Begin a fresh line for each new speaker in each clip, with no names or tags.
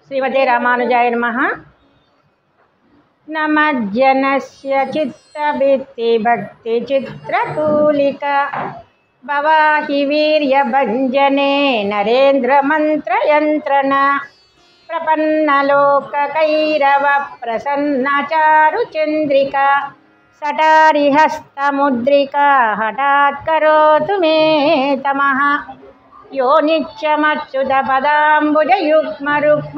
శ్రీమతే రామానుజాయ నమ నమజ్జనస్య చిత్తభిత్తిభక్తిచిత్రతూలిక భవాహి వీర్యభంజనే నరేంద్రమంత్రయంత్రణ ప్రపన్నలోకకైరవ ప్రసన్నచారుచంద్రిక సటారిహస్తముద్రిక హఠాత్ కరోతు మే తమః యో నిత్యమచ్యుత పదాంబుజయుగ్మరుక్మ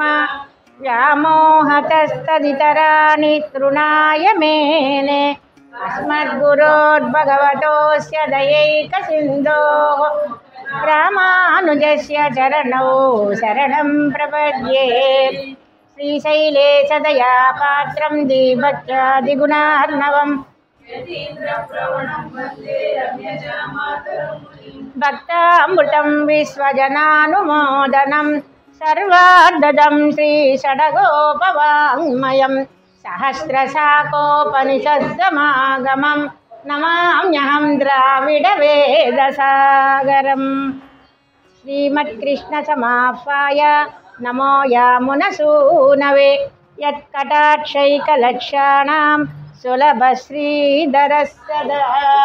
వ్యామోహతస్తదితరాణి తృణాయ మేనే అస్మద్గురోర్భగవతోస్య దయైకసింధోः రామానుజస్య చరణौ శరణం ప్రపద్యే శ్రీశైలే సదయా పాత్రం దీభక్త్యాదిగుణార్ణవం భక్తామృతం విశ్వజనానుమోదనం సర్వార్ధదం శ్రీషడగోపవాङ्మయం సహస్రశాకోపనిషత్సమాగమం నమామ్యహం ద్రావిడవేదసాగరం శ్రీమత్కృష్ణసమాహ్వాయ నమో యామునసూనవే యత్కటాక్షైకలక్షాణాం సులభశ్రీధరస్సదా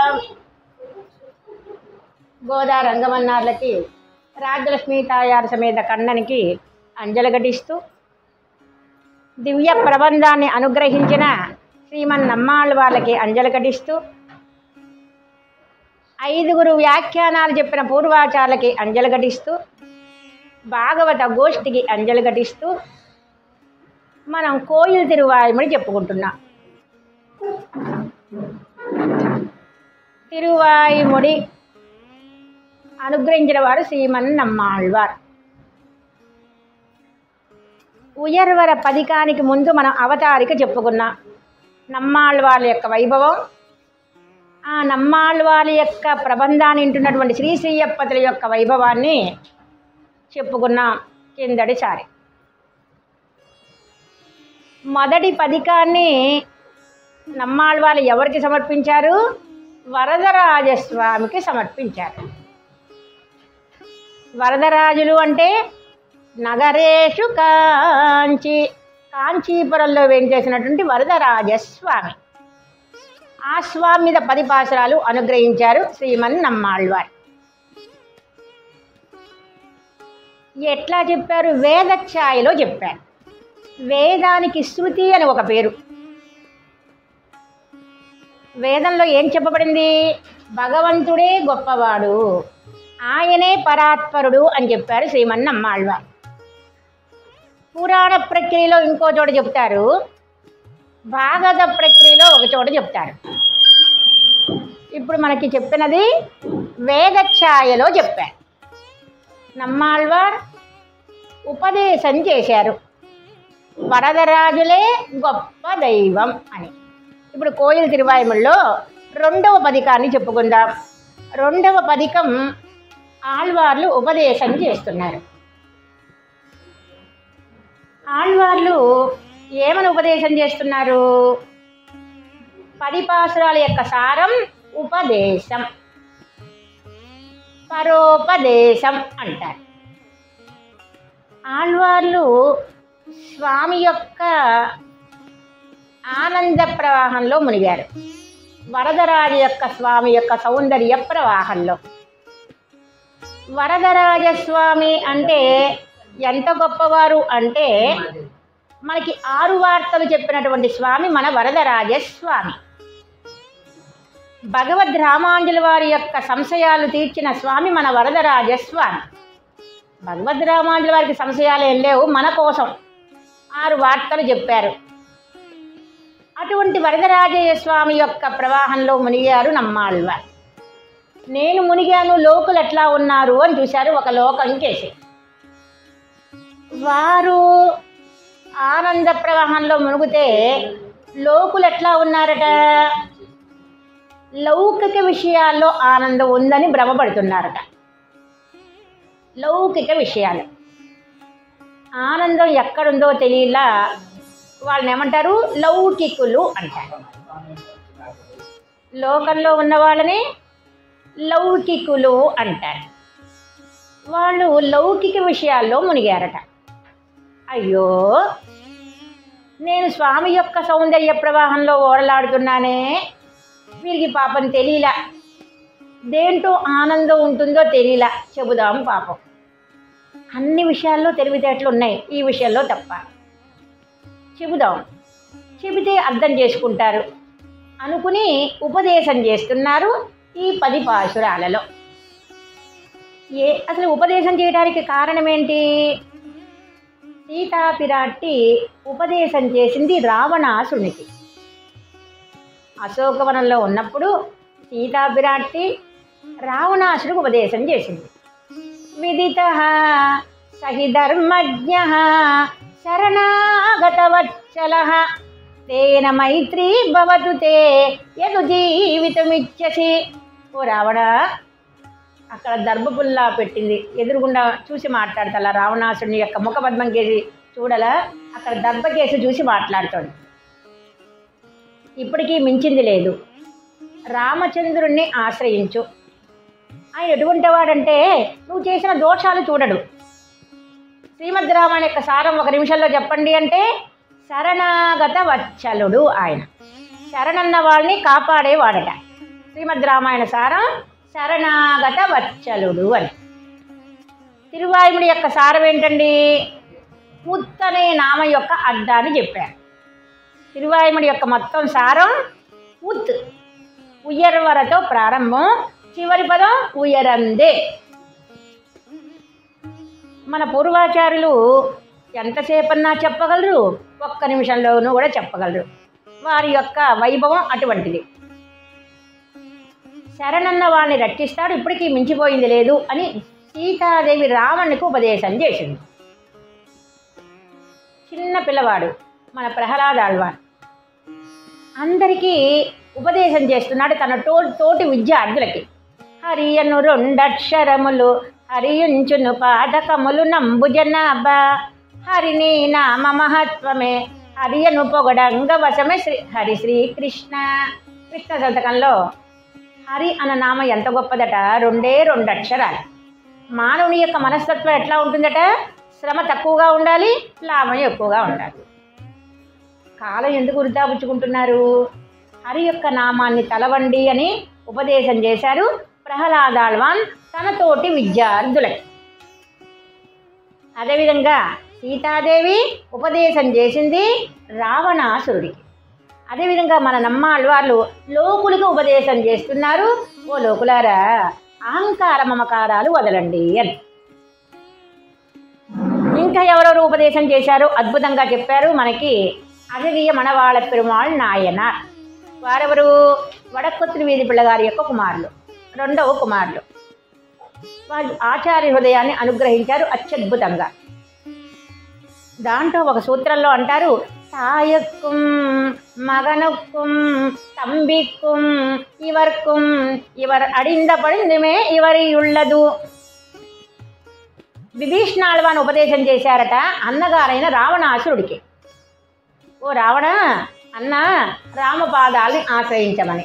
గోదా రంగమన్నార్లకి రాజలక్ష్మీ తాయారు సమేత కన్ననికి అంజలి ఘటిస్తూ దివ్య ప్రబంధాన్ని అనుగ్రహించిన శ్రీమన్నమ్మాళ్ళ వాళ్ళకి అంజలి ఘటిస్తూ ఐదుగురు వ్యాఖ్యానాలు చెప్పిన పూర్వాచార్లకి అంజలి ఘటిస్తూ భాగవత గోష్ఠికి అంజలి ఘటిస్తూ మనం కోయిల్ తిరువాయుమని చెప్పుకుంటున్నాం తిరువాయుముడి అనుగ్రహించిన వారు శ్రీమన్నమ్మాళ్వార్ ఉయర్వర పదికానికి ముందు మనం అవతారిక చెప్పుకున్నాం నమ్మాళ్ళవాళ్ళ యొక్క వైభవం ఆ నమ్మాళ్ళవాళ్ళ యొక్క ప్రబంధాన్ని వింటున్నటువంటి శ్రీ శ్రీయప్పతుల యొక్క వైభవాన్ని చెప్పుకున్నాం కిందటిసారి మొదటి పదికాన్ని నమ్మాళ్ళవాళ్ళు ఎవరికి సమర్పించారు వరదరాజస్వామికి సమర్పించారు వరదరాజులు అంటే నగరేషు కాంచి కాంచీపురంలో వేంచేసినటువంటి వరదరాజస్వామి ఆ స్వామి మీద పది పాసరాలు అనుగ్రహించారు శ్రీమన్ నమ్మాళ్వారు ఎట్లా చెప్పారు వేదఛాయలో చెప్పారు వేదానికి శృతి అని ఒక పేరు వేదంలో ఏం చెప్పబడింది భగవంతుడే గొప్పవాడు ఆయనే పరాత్పరుడు అని చెప్పారు శ్రీమన్నమ్మాళ్వారు పురాణ ప్రక్రియలో ఇంకో చోట చెప్తారు భాగవత ప్రక్రియలో ఒక చోట చెప్తారు ఇప్పుడు మనకి చెప్పినది వేదఛాయలో చెప్పారు నమ్మాళ్వార్ ఉపదేశం చేశారు వరదరాజులే గొప్ప దైవం అని ఇప్పుడు కోయిల తిరువాయుముల్లో రెండవ పదికాన్ని చెప్పుకుందాం రెండవ పదికం ఆళ్వార్లు ఉపదేశం చేస్తున్నారు ఆళ్వార్లు ఏమని ఉపదేశం చేస్తున్నారు పది పాసురాల యొక్క సారం ఉపదేశం పరోపదేశం అంటారు ఆళ్వార్లు స్వామి యొక్క ఆనంద ప్రవాహంలో మునిగారు వరదరాజు యొక్క స్వామి యొక్క సౌందర్య ప్రవాహంలో వరదరాజస్వామి అంటే ఎంత గొప్పవారు అంటే మనకి ఆరు వార్తలు చెప్పినటువంటి స్వామి మన వరదరాజస్వామి భగవద్ రామాంజుల వారి యొక్క సంశయాలు తీర్చిన స్వామి మన వరదరాజస్వామి భగవద్ రామాంజుల వారికి సంశయాలు ఏం లేవు మన కోసం ఆరు వార్తలు చెప్పారు అటువంటి వరదరాజయ్య స్వామి యొక్క ప్రవాహంలో మునిగారు నమ్మాళ్వారు నేను మునిగాను లోకులు ఎట్లా ఉన్నారు అని చూశారు ఒక లోకం కేసి వారు ఆనంద ప్రవాహంలో మునిగితే లోకులు ఎట్లా ఉన్నారట లౌకిక విషయాల్లో ఆనందం ఉందని భ్రమపడుతున్నారట లౌకిక విషయాలు ఆనందం ఎక్కడుందో తెలియలా వాళ్ళని ఏమంటారు లౌకికులు అంటారు లోకంలో ఉన్న వాళ్ళని లౌకికులు అంటారు వాళ్ళు లౌకిక విషయాల్లో మునిగారట అయ్యో నేను స్వామి యొక్క సౌందర్య ప్రవాహంలో ఓడలాడుతున్నానే వీరికి పాపం తెలియలా దేంట్లో ఆనందం ఉంటుందో తెలియలా చెబుదాం పాపం అన్ని విషయాల్లో తెలివితేటలు ఉన్నాయి ఈ విషయంలో తప్ప చెబుదాం చెబితే అర్థం చేసుకుంటారు అనుకుని ఉపదేశం చేస్తున్నారు ఈ పది పాశురాలలో ఏ అసలు ఉపదేశం చేయడానికి కారణం ఏంటి సీతాపిరాట్టి ఉపదేశం చేసింది రావణాసునికి అశోకవనంలో ఉన్నప్పుడు సీతాపిరాట్టి రావణాసుడికి ఉపదేశం చేసింది విదిత సహి ధర్మజ్ఞ శరణాగతవత్సల తేన మైత్రీ భవతు తే యదు జీవితమిచ్చసి ఓ రావణ అక్కడ దర్భపుల్లా పెట్టింది ఎదురుగుండా చూసి మాట్లాడతా రావణాసుని యొక్క ముఖపద్మం కేసి చూడలా అక్కడ దర్భ కేసి చూసి మాట్లాడుతాడు ఇప్పటికీ మించింది లేదు రామచంద్రుణ్ణి ఆశ్రయించు ఆయన ఎటువంటి వాడంటే నువ్వు చేసిన దోషాలు చూడడు శ్రీమద్ రామాయణ యొక్క సారం ఒక నిమిషంలో చెప్పండి అంటే శరణాగత వచ్చలుడు ఆయన శరణన్న వాళ్ళని కాపాడేవాడట శ్రీమద్ రామాయణ సారం శరణాగత వచ్చలుడు అని తిరువాయుముడి యొక్క సారం ఏంటండి పుత్తనే నామ యొక్క అర్థాన్ని చెప్పారు తిరువాయుముడి యొక్క మొత్తం సారం ఉత్ ఉయ్యర్వరతో ప్రారంభం చివరి పదం ఉయరందే మన పూర్వాచారులు ఎంతసేపన్నా చెప్పగలరు ఒక్క నిమిషంలోనూ కూడా చెప్పగలరు వారి యొక్క వైభవం అటువంటిది శరణన్న వాడిని రక్షిస్తాడు ఇప్పటికీ మించిపోయింది లేదు అని సీతాదేవి రావణ్ణికి ఉపదేశం చేసింది చిన్న పిల్లవాడు మన ప్రహ్లాదాళ్వాన్ అందరికీ ఉపదేశం చేస్తున్నాడు తన తో తోటి విద్యార్థులకి హరియను రెండక్షరములు హరియుంచును పాఠకములు నంబు జనాభా హరిని నామ మహత్వమే హరియను పొగడంగ వశమే శ్రీ హరి శ్రీకృష్ణ కృష్ణ శతకంలో హరి అన్న నామ ఎంత గొప్పదట రెండే రెండు అక్షరాలు మానవుని యొక్క మనస్తత్వం ఎట్లా ఉంటుందట శ్రమ తక్కువగా ఉండాలి లాభం ఎక్కువగా ఉండాలి కాలం ఎందుకు వృద్ధాపుచ్చుకుంటున్నారు హరి యొక్క నామాన్ని తలవండి అని ఉపదేశం చేశారు ప్రహ్లాదాళ్వాన్ తనతోటి విద్యార్థులకి అదేవిధంగా సీతాదేవి ఉపదేశం చేసింది రావణాసురుడికి అదేవిధంగా మన నమ్మాళ్ళవాళ్ళు లోకులకు ఉపదేశం చేస్తున్నారు ఓ లోకులారా అహంకార మమకారాలు వదలండి అని ఇంకా ఎవరెవరు ఉపదేశం చేశారు అద్భుతంగా చెప్పారు మనకి అగగియ మనవాళ పెరుమాళ్ నాయన వారెవరు వడకొత్తుని వీధి పిల్లగారి యొక్క కుమారులు రెండవ కుమారులు వాళ్ళు ఆచార్య హృదయాన్ని అనుగ్రహించారు అత్యద్భుతంగా దాంట్లో ఒక సూత్రంలో అంటారు தாயக்கும் மகனுக்கும் தம்பிக்கும் இவர்க்கும் இவர் அடிந்த పడిందిమే ఇవరి உள்ளదు విభీషణాళ్వాన్ ఉపదేశం చేశారట అన్నగారైన రావణాసురుడికి ఓ రావణ అన్న రామపాదాల్ని ఆశ్రయించమని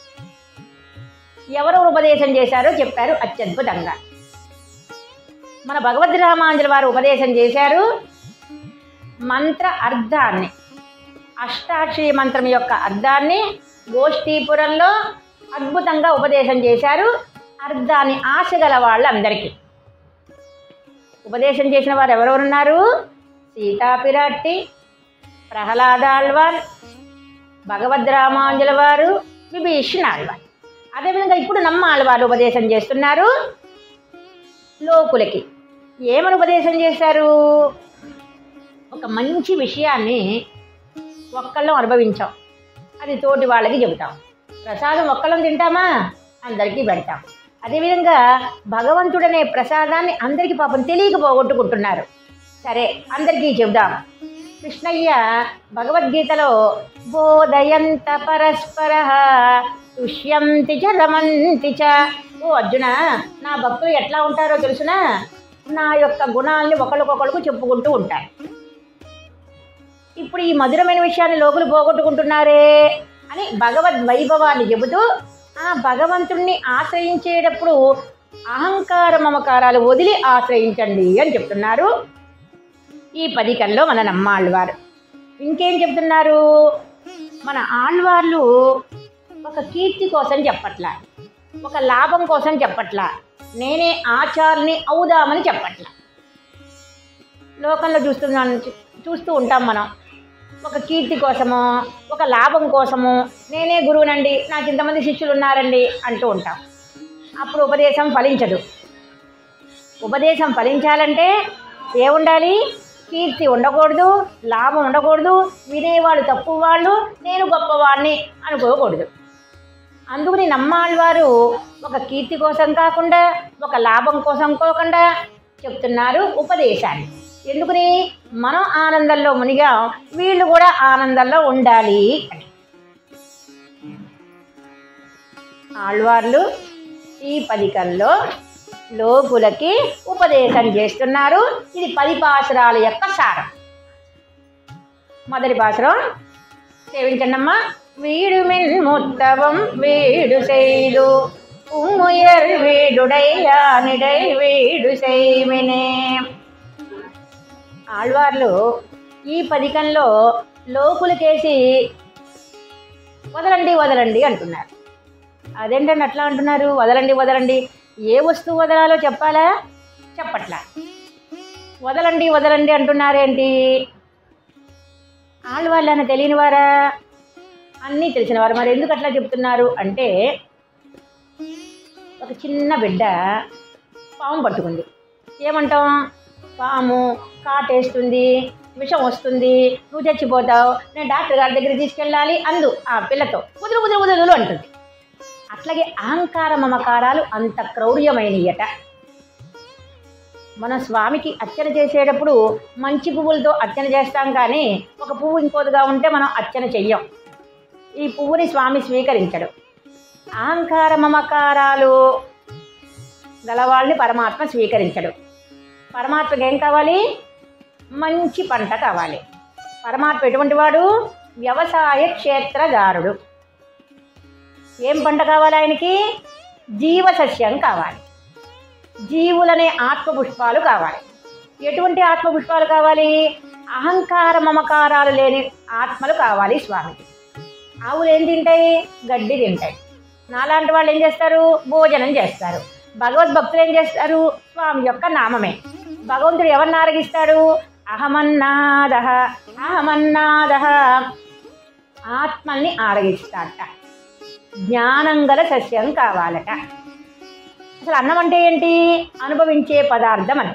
ఎవరు ఉపదేశం చేశారో చెప్పారు అత్యద్భుతంగా మన భగవద్ రామాంజలి వారు ఉపదేశం చేశారు మంత్ర అర్థాన్ని అష్టాక్షరి మంత్రం యొక్క అర్థాన్ని గోష్ఠీపురంలో అద్భుతంగా ఉపదేశం చేశారు అర్థాన్ని ఆశ గల వాళ్ళందరికీ ఉపదేశం చేసిన వారు ఎవరెవరున్నారు సీతాపిరాట్టి ప్రహ్లాదాళ్వార్ భగవద్ రామాంజల వారు విభీషణ ఆళ్వార్ అదేవిధంగా ఇప్పుడు నమ్మ ఆళ్వారు ఉపదేశం చేస్తున్నారు లోకులకి ఏమని ఉపదేశం చేశారు ఒక మంచి విషయాన్ని ఒక్కళ్ళం అనుభవించాం అది తోటి వాళ్ళకి చెబుతాం ప్రసాదం ఒక్కళ్ళం తింటామా అందరికీ పెడతాం అదేవిధంగా భగవంతుడనే ప్రసాదాన్ని అందరికీ పాపం తెలియక పోగొట్టుకుంటున్నారు సరే అందరికీ చెబుదాం కృష్ణయ్య భగవద్గీతలో బోధయంత పరస్పర తుష్యంతి చ రమంతి చ ఓ అర్జున నా భక్తులు ఎట్లా ఉంటారో తెలుసునా నా యొక్క గుణాల్ని ఒకరికొకరికి చెప్పుకుంటూ ఉంటారు ఇప్పుడు ఈ మధురమైన విషయాన్ని లోకులు పోగొట్టుకుంటున్నారే అని భగవద్ వైభవాన్ని చెబుతూ ఆ భగవంతుణ్ణి ఆశ్రయించేటప్పుడు అహంకార మమకారాలు వదిలి ఆశ్రయించండి అని చెప్తున్నారు ఈ పదికంలో మన నమ్మాళ్ళవారు ఇంకేం చెప్తున్నారు మన ఆళ్వార్లు ఒక కీర్తి కోసం చెప్పట్లా ఒక లాభం కోసం చెప్పట్లా నేనే ఆచార్ని అవుదామని చెప్పట్లా లోకంలో చూస్తున్నాను చూస్తూ ఉంటాం మనం ఒక కీర్తి కోసమో ఒక లాభం కోసమో నేనే గురువునండి నాకు ఇంతమంది శిష్యులు ఉన్నారండి అంటూ ఉంటాం అప్పుడు ఉపదేశం ఫలించదు ఉపదేశం ఫలించాలంటే ఏముండాలి కీర్తి ఉండకూడదు లాభం ఉండకూడదు వినేవాళ్ళు తక్కువ వాళ్ళు నేను గొప్పవాడిని అనుకోకూడదు అందుకని నమ్మాళ్ళవారు ఒక కీర్తి కోసం కాకుండా ఒక లాభం కోసం కాకుండా చెప్తున్నారు ఉపదేశాన్ని ఎందుకని మనం ఆనందంలో మునిగా వీళ్ళు కూడా ఆనందంలో ఉండాలి అని ఆళ్వార్లు ఈ పదికల్లో లోకులకి ఉపదేశం చేస్తున్నారు ఇది పది పాసురాల యొక్క సారం మొదటి పాసురం సేవించండమ్మా వీడు మిన్ ముత్తవం వీడు செய்து உம்முயர் వీడుడయ్యానిడై వీడు செய்వినే ఆళ్వార్లు ఈ పదికంలో లోకులకేసి వదలండి వదలండి అంటున్నారు అదేంటండి అట్లా అంటున్నారు వదలండి వదలండి ఏ వస్తువు వదలాలో చెప్పాలా చెప్పట్లా వదలండి వదలండి అంటున్నారేంటి ఆళ్ళవాళ్ళని తెలియని వారా అన్నీ తెలిసిన వారు మరి ఎందుకు అట్లా చెప్తున్నారు అంటే ఒక చిన్న బిడ్డ పాము పట్టుకుంది ఏమంటాం పాము కాటేస్తుంది విషం వస్తుంది నువ్వు చచ్చిపోతావు నేను డాక్టర్ గారి దగ్గరికి తీసుకెళ్ళాలి అందు ఆ పిల్లతో వదులు వదులు వదులు అంటుంది అట్లాగే అహంకార మమకారాలు అంత క్రౌర్యమైనయట మన స్వామికి అర్చన చేసేటప్పుడు మంచి పువ్వులతో అర్చన చేస్తాం కానీ ఒక పువ్వు ఇంకోదిగా ఉంటే మనం అర్చన చెయ్యం ఈ పువ్వుని స్వామి స్వీకరించడు అహంకార మమకారాలు గలవాళ్ళని పరమాత్మ స్వీకరించడు పరమాత్మకి ఏం కావాలి మంచి పంట కావాలి పరమాత్మ ఎటువంటి వాడు వ్యవసాయ క్షేత్రదారుడు ఏం పంట కావాలి ఆయనకి జీవసస్యం కావాలి జీవులనే ఆత్మపుష్పాలు కావాలి ఎటువంటి ఆత్మపుష్పాలు కావాలి అహంకార మమకారాలు లేని ఆత్మలు కావాలి స్వామికి ఆవులు ఏం తింటాయి గడ్డి తింటాయి నాలాంటి వాళ్ళు ఏం చేస్తారు భోజనం చేస్తారు భగవద్భక్తులు ఏం చేస్తారు స్వామి యొక్క నామమే భగవంతుడు ఎవరిని ఆరగిస్తాడు అహమన్నాద అహమన్నాద ఆత్మల్ని ఆరగిస్తాడట జ్ఞానం గల సస్యం కావాలట అసలు అన్నం అంటే ఏంటి అనుభవించే పదార్థం అని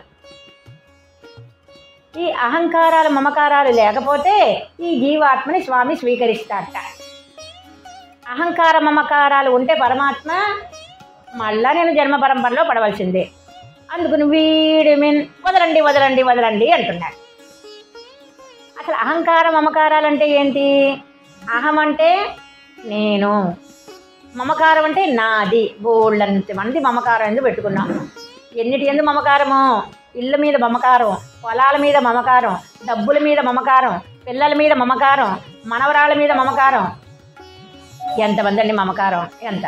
ఈ అహంకారాలు మమకారాలు లేకపోతే ఈ జీవాత్మని స్వామి స్వీకరిస్తాడట అహంకార మమకారాలు ఉంటే పరమాత్మ మళ్ళా నేను జన్మ పరంపరలో పడవలసిందే అందుకుని వీడి మీన్ వదలండి వదలండి వదలండి అంటున్నాడు అసలు అహంకార మమకారాలు అంటే ఏంటి అహం అంటే నేను మమకారం అంటే నాది బోళ్ళంత మంది మమకారం ఎందుకు పెట్టుకున్నాం ఎన్నిటి ఎందు మమకారము ఇళ్ళ మీద మమకారం పొలాల మీద మమకారం డబ్బుల మీద మమకారం పిల్లల మీద మమకారం మనవరాళ్ళ మీద మమకారం ఎంతమంది అండి మమకారం ఎంత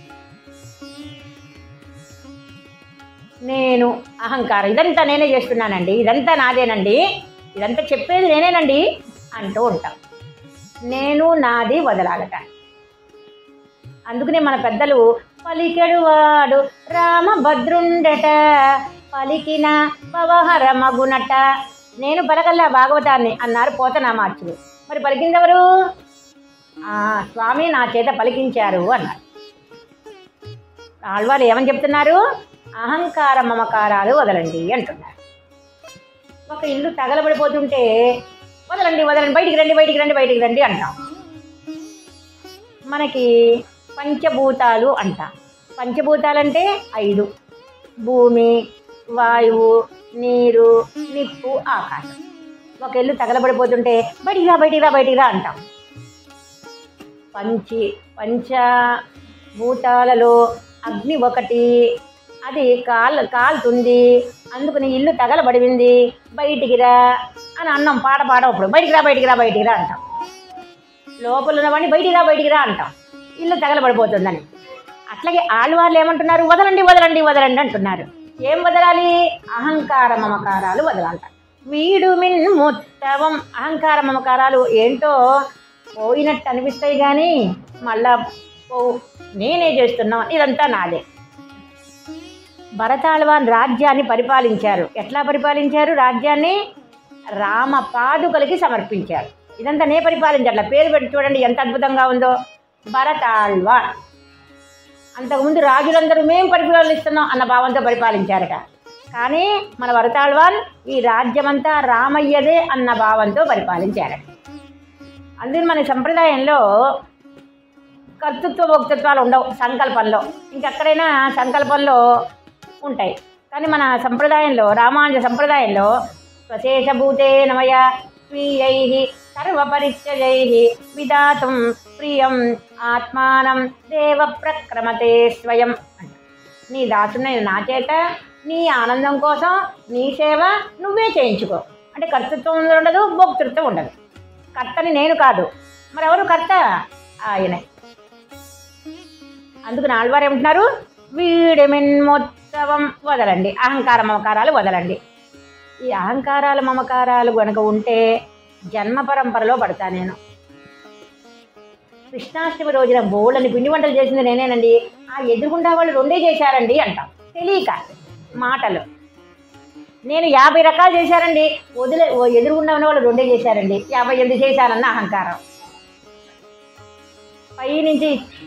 నేను అహంకారం ఇదంతా నేనే చేస్తున్నానండి ఇదంతా నాదేనండి ఇదంతా చెప్పేది నేనేనండి అంటూ ఉంటాం నేను నాది వదలాలట అందుకనే మన పెద్దలు పలికెడు వాడు రామభద్రుండట పలికిన పవహర మగునట నేను పలకల్లా భాగవతాన్ని అన్నారు పోతనామార్చులు మరి పలికిందెవరు ఆ, స్వామి నా చేత పలికించారు అన్నారు ఆళ్వారు ఏమని చెప్తున్నారు అహంకార మమకారాలు వదలండి అంటున్నారు ఒక ఇల్లు తగలబడిపోతుంటే వదలండి వదలండి బయటికి రండి బయటికి రండి బయటికి రండి అంటాం మనకి పంచభూతాలు అంటాం పంచభూతాలంటే ఐదు భూమి వాయువు నీరు నిప్పు ఆకాశం ఒక ఇల్లు తగలబడిపోతుంటే బయటికి రా బయటికి రా బయటికి రా అంటాం పంచి పంచభూతాలలో అగ్ని ఒకటి అది కాల్ కాలుతుంది అందుకని ఇల్లు తగలబడింది బయటికి రా అని అన్నాం పాట పాడప్పుడు బయటికి రా బయటికి రా బయటికి రా అంటాం లోపల ఉన్నవాడిని బయటికి రా బయటికి రా అంటాం ఇల్లు తగలబడిపోతుందని అట్లాగే ఆళ్ళవాళ్ళు ఏమంటున్నారు వదలండి వదలండి వదలండి అంటున్నారు ఏం వదలాలి అహంకార మమకారాలు వదలాలంట వీడు మిన్ ముత్తవం అహంకార మమకారాలు ఏంటో పోయినట్టు అనిపిస్తాయి కానీ మళ్ళా పోవు నేనే చేస్తున్నా ఇదంతా నాదే భరతాళవాన్ రాజ్యాన్ని పరిపాలించారు ఎట్లా పరిపాలించారు రాజ్యాన్ని రామ పాదుకలకి సమర్పించారు ఇదంతా నే పరిపాలించారు పేరు పెట్టి చూడండి ఎంత అద్భుతంగా ఉందో భరతాళ్వాన్ అంతకుముందు రాజులందరూ మేము పరిపాలిస్తున్నాం అన్న భావంతో పరిపాలించారట కానీ మన భరతాళ్వాన్ ఈ రాజ్యమంతా రామయ్యదే అన్న భావంతో పరిపాలించారట అందుకని మన సంప్రదాయంలో కర్తృత్వ భోక్తృత్వాలు ఉండవు సంకల్పంలో ఇంకెక్కడైనా సంకల్పంలో ఉంటాయి కానీ మన సంప్రదాయంలో రామానుజ సంప్రదాయంలో స్వశేషభూతే నమయ స్వీయై సర్వపరిత్యజై విధాతుం ప్రియం ఆత్మానం దేవ ప్రక్రమతే స్వయం అంట. నీ దాసుని నా చేత నీ ఆనందం కోసం నీ సేవ నువ్వే చేయించుకో అంటే కర్తృత్వం ఉండదు భోక్తృత్వం ఉండదు కర్తని నేను కాదు మరి ఎవరు కర్త ఆయనే అందుకు నాలువారు ఏమంటున్నారు వీడిమిన్ మొత్తవం వదలండి అహంకార మమకారాలు వదలండి ఈ అహంకారాలు మమకారాలు గనుక ఉంటే జన్మ పరంపరలో పడతా నేను కృష్ణాష్టమి రోజున బోళ్ళని పిండి వంటలు చేసింది నేనేనండి ఆ ఎదురుగుండా వాళ్ళు రెండే చేశారండి అంటాం తెలియక మాటలు నేను యాభై రకాలు చేశారండి వదిలే ఓ ఎదురుగుండా ఉన్న వాళ్ళు రెండే చేశారండి యాభై ఎనిమిది చేశానన్న అహంకారం పై నుంచి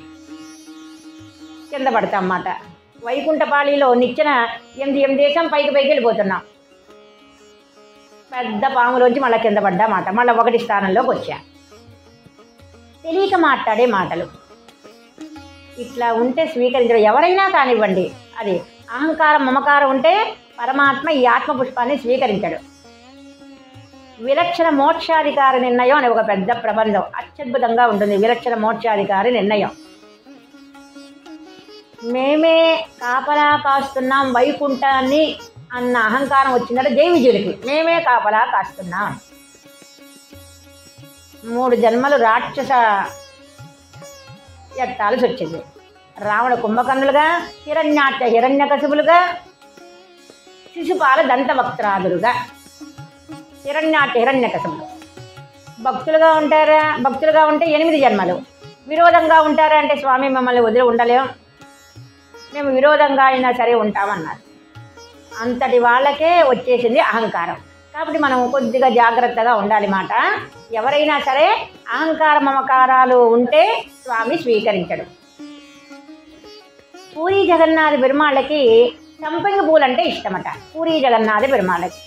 కింద పడతాం అన్నమాట వైకుంఠపాళిలో నిచ్చెన ఎనిమిది ఎనిమిది దేశం పైకి పైకి వెళ్ళిపోతున్నాం పెద్ద పాములోంచి మళ్ళీ కింద పడ్డామాట మళ్ళీ ఒకటి స్థానంలోకి వచ్చా తెలియక మాట్లాడే మాటలు ఇట్లా ఉంటే స్వీకరించడం ఎవరైనా కానివ్వండి అది అహంకారం మమకారం ఉంటే పరమాత్మ ఈ ఆత్మ పుష్పాన్ని స్వీకరించడు విలక్షణ మోక్షాధికారి నిర్ణయం అనే ఒక పెద్ద ప్రబంధం అత్యద్భుతంగా ఉంటుంది విలక్షణ మోక్షాధికారి నిర్ణయం మేమే కాపలా కాస్తున్నాం వైకుంఠాన్ని అన్న అహంకారం వచ్చిందట జై విజయుడికి మేమే కాపలా కాస్తున్నాం మూడు జన్మలు రాక్షస ఎత్తాల్సి వచ్చింది రావణ కుంభకర్ణులుగా హిరణ్యాట్య హిరణ్యకశిపులుగా శిశుపాల దంతవక్త్రాదులుగా హిరణ్యాట్య హిరణ్యకశిపులు భక్తులుగా ఉంటారా భక్తులుగా ఉంటే ఎనిమిది జన్మలు విరోధంగా ఉంటారా అంటే స్వామి మమ్మల్ని వదిలి ఉండలేం మేము విరోధంగా అయినా సరే ఉంటామన్నారు అంతటి వాళ్ళకే వచ్చేసింది అహంకారం కాబట్టి మనం కొద్దిగా జాగ్రత్తగా ఉండాలి మాట ఎవరైనా సరే అహంకార మమకారాలు ఉంటే స్వామి స్వీకరించడు పూరి జగన్నాథ పెరుమాళ్ళకి సంపంగి పూలు అంటే ఇష్టమట పూరి జగన్నాథ పెరుమాళ్ళకి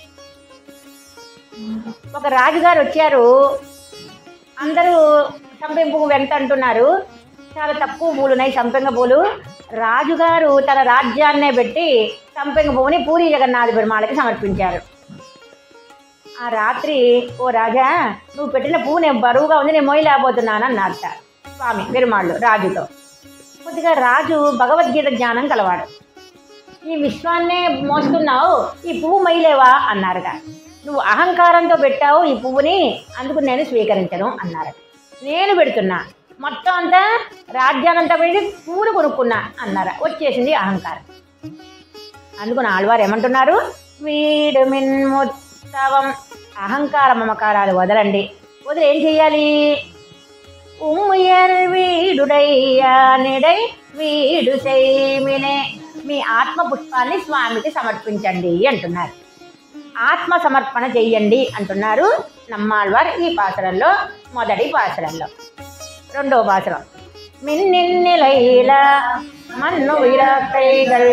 ఒక రాజుగారు వచ్చారు అందరూ సంపెంగ పువ్వు ఎంత అంటున్నారు చాలా తక్కువ పూలు ఉన్నాయి సంపెంగ పూలు రాజుగారు తన రాజ్యాన్నే పెట్టి సంపెంగ పువ్వుని పూరి జగన్నాథ పెరుమాళకి సమర్పించారు ఆ రాత్రి ఓ రాజా నువ్వు పెట్టిన పువ్వు నేను బరువుగా ఉంది నేను మోయలేకపోతున్నాను అన్నారట స్వామి పెరుమాళ్ళు రాజుతో కొద్దిగా రాజు భగవద్గీత జ్ఞానం కలవాడు ఈ విశ్వాన్నే మోస్తున్నావు ఈ పువ్వు మైలేవా అన్నారుగా నువ్వు అహంకారంతో పెట్టావు ఈ పువ్వుని అందుకు నేను స్వీకరించను అన్నారు నేను పెడుతున్నా మొత్తం అంతా రాజ్యానంతా పెట్టి పువ్వును కొనుక్కున్నా అన్నారు వచ్చేసింది అహంకారం అందుకు ఆళ్వారు ఏమంటున్నారు వీడు మిన్ముత్సవం అహంకార మమకారాలు వదలండి వదిలి ఏం చెయ్యాలి ఉమ్ముయర్ వీడుడయ్యా నిడై వీడు చేయమినే మీ ఆత్మ పుష్పాన్ని స్వామికి సమర్పించండి అంటున్నారు ఆత్మ సమర్పణ చెయ్యండి అంటున్నారు నమ్మాళ్వార్ ఈ పాసరంలో మొదటి పాసరంలో రెండో పాసరం మిన్నిన్నిలైల మన్ను విరకైగల్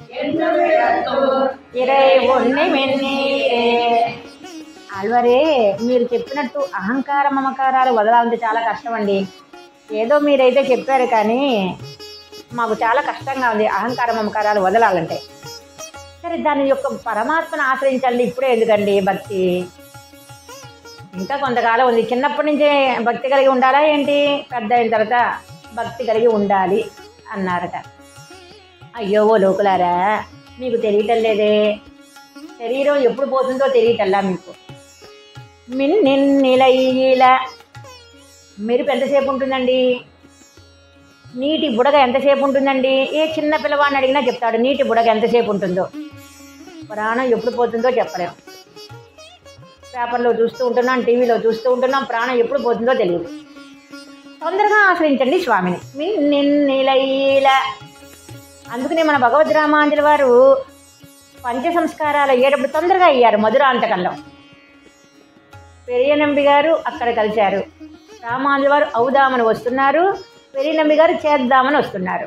ఇరై ఉన్ని మిన్నీరే ఆళ్వారే మీరు చెప్పినట్టు అహంకార మమకారాలు వదలాలంటే చాలా కష్టం అండి ఏదో మీరైతే చెప్పారు కానీ మాకు చాలా కష్టంగా ఉంది అహంకార మమకారాలు వదలాలంటే సరే దాని యొక్క పరమాత్మను ఆశ్రయించాలి ఇప్పుడే ఎందుకండి భక్తి ఇంకా కొంతకాలం ఉంది చిన్నప్పటి నుంచే భక్తి కలిగి ఉండాలా ఏంటి పెద్ద అయిన తర్వాత భక్తి కలిగి ఉండాలి అన్నారట అయ్యో ఓ లోకులారా మీకు తెలియటం లేదే శరీరం ఎప్పుడు పోతుందో తెలియటల్లా మీకు మిన్నిన్నిలైల మెరుపు ఎంతసేపు ఉంటుందండి నీటి బుడగ ఎంతసేపు ఉంటుందండి ఏ చిన్న పిల్లవాడిని అడిగినా చెప్తాడు నీటి బుడగ ఎంతసేపు ఉంటుందో ప్రాణం ఎప్పుడు పోతుందో చెప్పలేం పేపర్లో చూస్తూ ఉంటున్నాం టీవీలో చూస్తూ ఉంటున్నాం ప్రాణం ఎప్పుడు పోతుందో తెలియదు తొందరగా ఆశ్రయించండి స్వామిని మీ నిన్నీలైల అందుకనే మన భగవద్ రామాంజలి వారు పంచ సంస్కారాలు అయ్యేటప్పుడు తొందరగా అయ్యారు మధురాంతకంలో పెరియనంబి గారు అక్కడ కలిశారు రామాంజలి వారు అవుదామని వస్తున్నారు పెరియనంబి గారు చేద్దామని వస్తున్నారు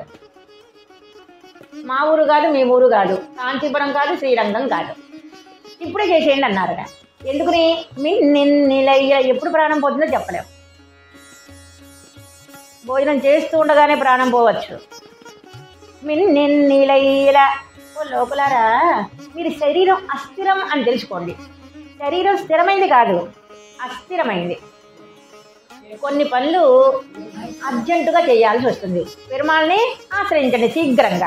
మా ఊరు కాదు మీ ఊరు కాదు కాంచీపురం కాదు శ్రీరంగం కాదు ఇప్పుడే చేసేయండి అన్నారట ఎందుకని మీ నిన్నెలయ్య ఎప్పుడు ప్రాణం పోతుందో చెప్పలేం భోజనం చేస్తూ ఉండగానే ప్రాణం పోవచ్చు మిన్నెన్నిలైల ఓ లోపలారా మీరు శరీరం అస్థిరం అని తెలుసుకోండి శరీరం స్థిరమైంది కాదు అస్థిరమైంది కొన్ని పనులు అర్జెంటుగా చేయాల్సి వస్తుంది పెరుమాళ్ళని ఆశ్రయించండి శీఘ్రంగా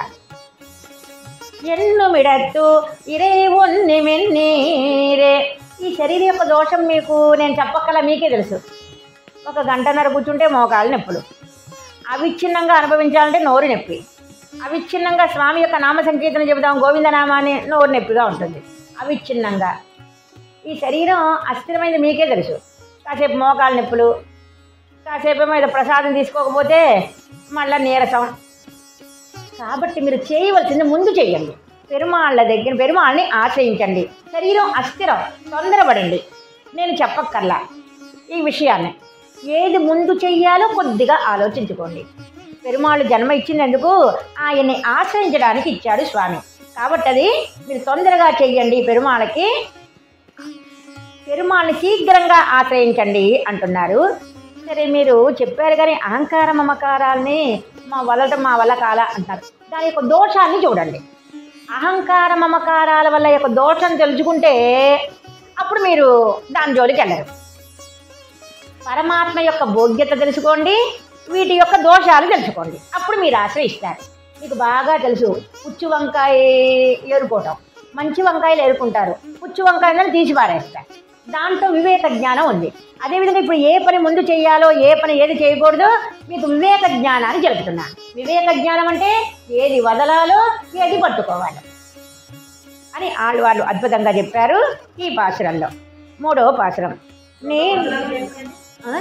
ఎన్ను మిడత్తు ఇరే ఉన్ని మెన్నీరే ఈ శరీరం యొక్క దోషం మీకు నేను చెప్పక్కల మీకే తెలుసు ఒక గంటన్నర కూర్చుంటే మోకాలు నొప్పులు అవిచ్ఛిన్నంగా అనుభవించాలంటే నోరు నొప్పి అవిచ్ఛిన్నంగా స్వామి యొక్క నామ సంకీర్తన చెబుతాం గోవిందనామాన్ని నోరు నొప్పిగా ఉంటుంది అవిచ్ఛిన్నంగా ఈ శరీరం అస్థిరమైనది మీకే తెలుసు కాసేపు మోకాలు నొప్పులు కాసేపు ఏమో ఏదో ప్రసాదం తీసుకోకపోతే మళ్ళీ నీరసం కాబట్టి మీరు చేయవలసింది ముందు చేయండి పెరుమాళ్ళ దగ్గర పెరుమాళ్ళని ఆశ్రయించండి శరీరం అస్థిరం తొందరపడండి నేను చెప్పక్కర్లా ఈ విషయాన్ని ఏది ముందు చెయ్యాలో కొద్దిగా ఆలోచించుకోండి పెరుమాళ్ళు జన్మ ఇచ్చినందుకు ఆయన్ని ఆశ్రయించడానికి ఇచ్చాడు స్వామి కాబట్టి అది మీరు తొందరగా చెయ్యండి పెరుమాళ్ళకి పెరుమాళ్ళని శీఘ్రంగా ఆశ్రయించండి అంటున్నారు సరే మీరు చెప్పారు కానీ అహంకార మమకారాల్ని మా వలట మా వల్ల కాల అంటారు దాని యొక్క దోషాన్ని చూడండి అహంకార మమకారాల వల్ల యొక్క దోషం తెలుసుకుంటే అప్పుడు మీరు దాని జోలికి వెళ్ళరు పరమాత్మ యొక్క భోగ్యత తెలుసుకోండి వీటి యొక్క దోషాలు తెలుసుకోండి అప్పుడు మీరు ఆశ్రయిస్తారు మీకు బాగా తెలుసు పుచ్చు వంకాయ ఏరుకోవటం మంచి వంకాయలు ఏరుకుంటారు పుచ్చు వంకాయలను తీసి పారేస్తారు దాంట్లో వివేక జ్ఞానం ఉంది అదేవిధంగా ఇప్పుడు ఏ పని ముందు చేయాలో ఏ పని ఏది చేయకూడదో మీకు వివేక జ్ఞానాన్ని చెబుతున్నాను వివేక జ్ఞానం అంటే ఏది వదలాలో ఏది పట్టుకోవాలి అని వాళ్ళు వాళ్ళు అద్భుతంగా చెప్పారు ఈ పాసురంలో మూడవ పాసురం నీ ఆ?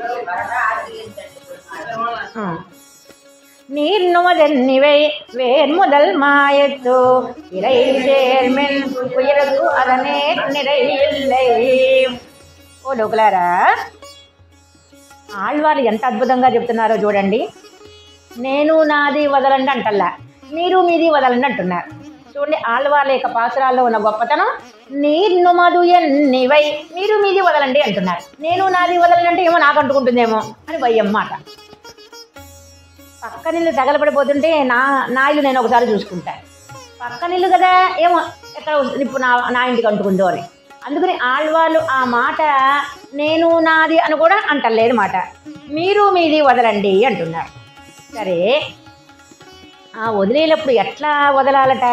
ఆ. நீர்நுமதென்னிவை வேர் முதல் மாயத்தோ இறை சேர்மென் உயரது அதனே நிறை இல்லை ఓ లోకలారా ఆళ్వారు ఎంత అద్భుతంగా చెప్తున్నారో చూడండి నేను నాది వదలండి అంటల్లా మీరు మీది వదలండి అంటున్నారు చూడండి ఆళ్వార్ల యొక్క పాసురాల్లో ఉన్న గొప్పతనం నీర్నుమదు ఎన్నివై మీరు మీది వదలండి అంటున్నారు నేను నాది వదలండి అంటే ఏమో నాకు అంటుకుంటుందేమో అని భయం మాట పక్క నీళ్ళు తగలబడిపోతుంటే నా నా ఇల్లు నేను ఒకసారి చూసుకుంటా పక్క నీళ్ళు కదా ఏమో ఎక్కడ వస్తుంది ఇప్పుడు నా నా ఇంటికి అంటుకుందో అని అందుకని ఆళ్వాళ్ళు ఆ మాట నేను నాది అని కూడా అంటలేదు మాట మీరు మీది వదలండి అంటున్నారు సరే ఆ వదిలేటప్పుడు ఎట్లా వదలాలట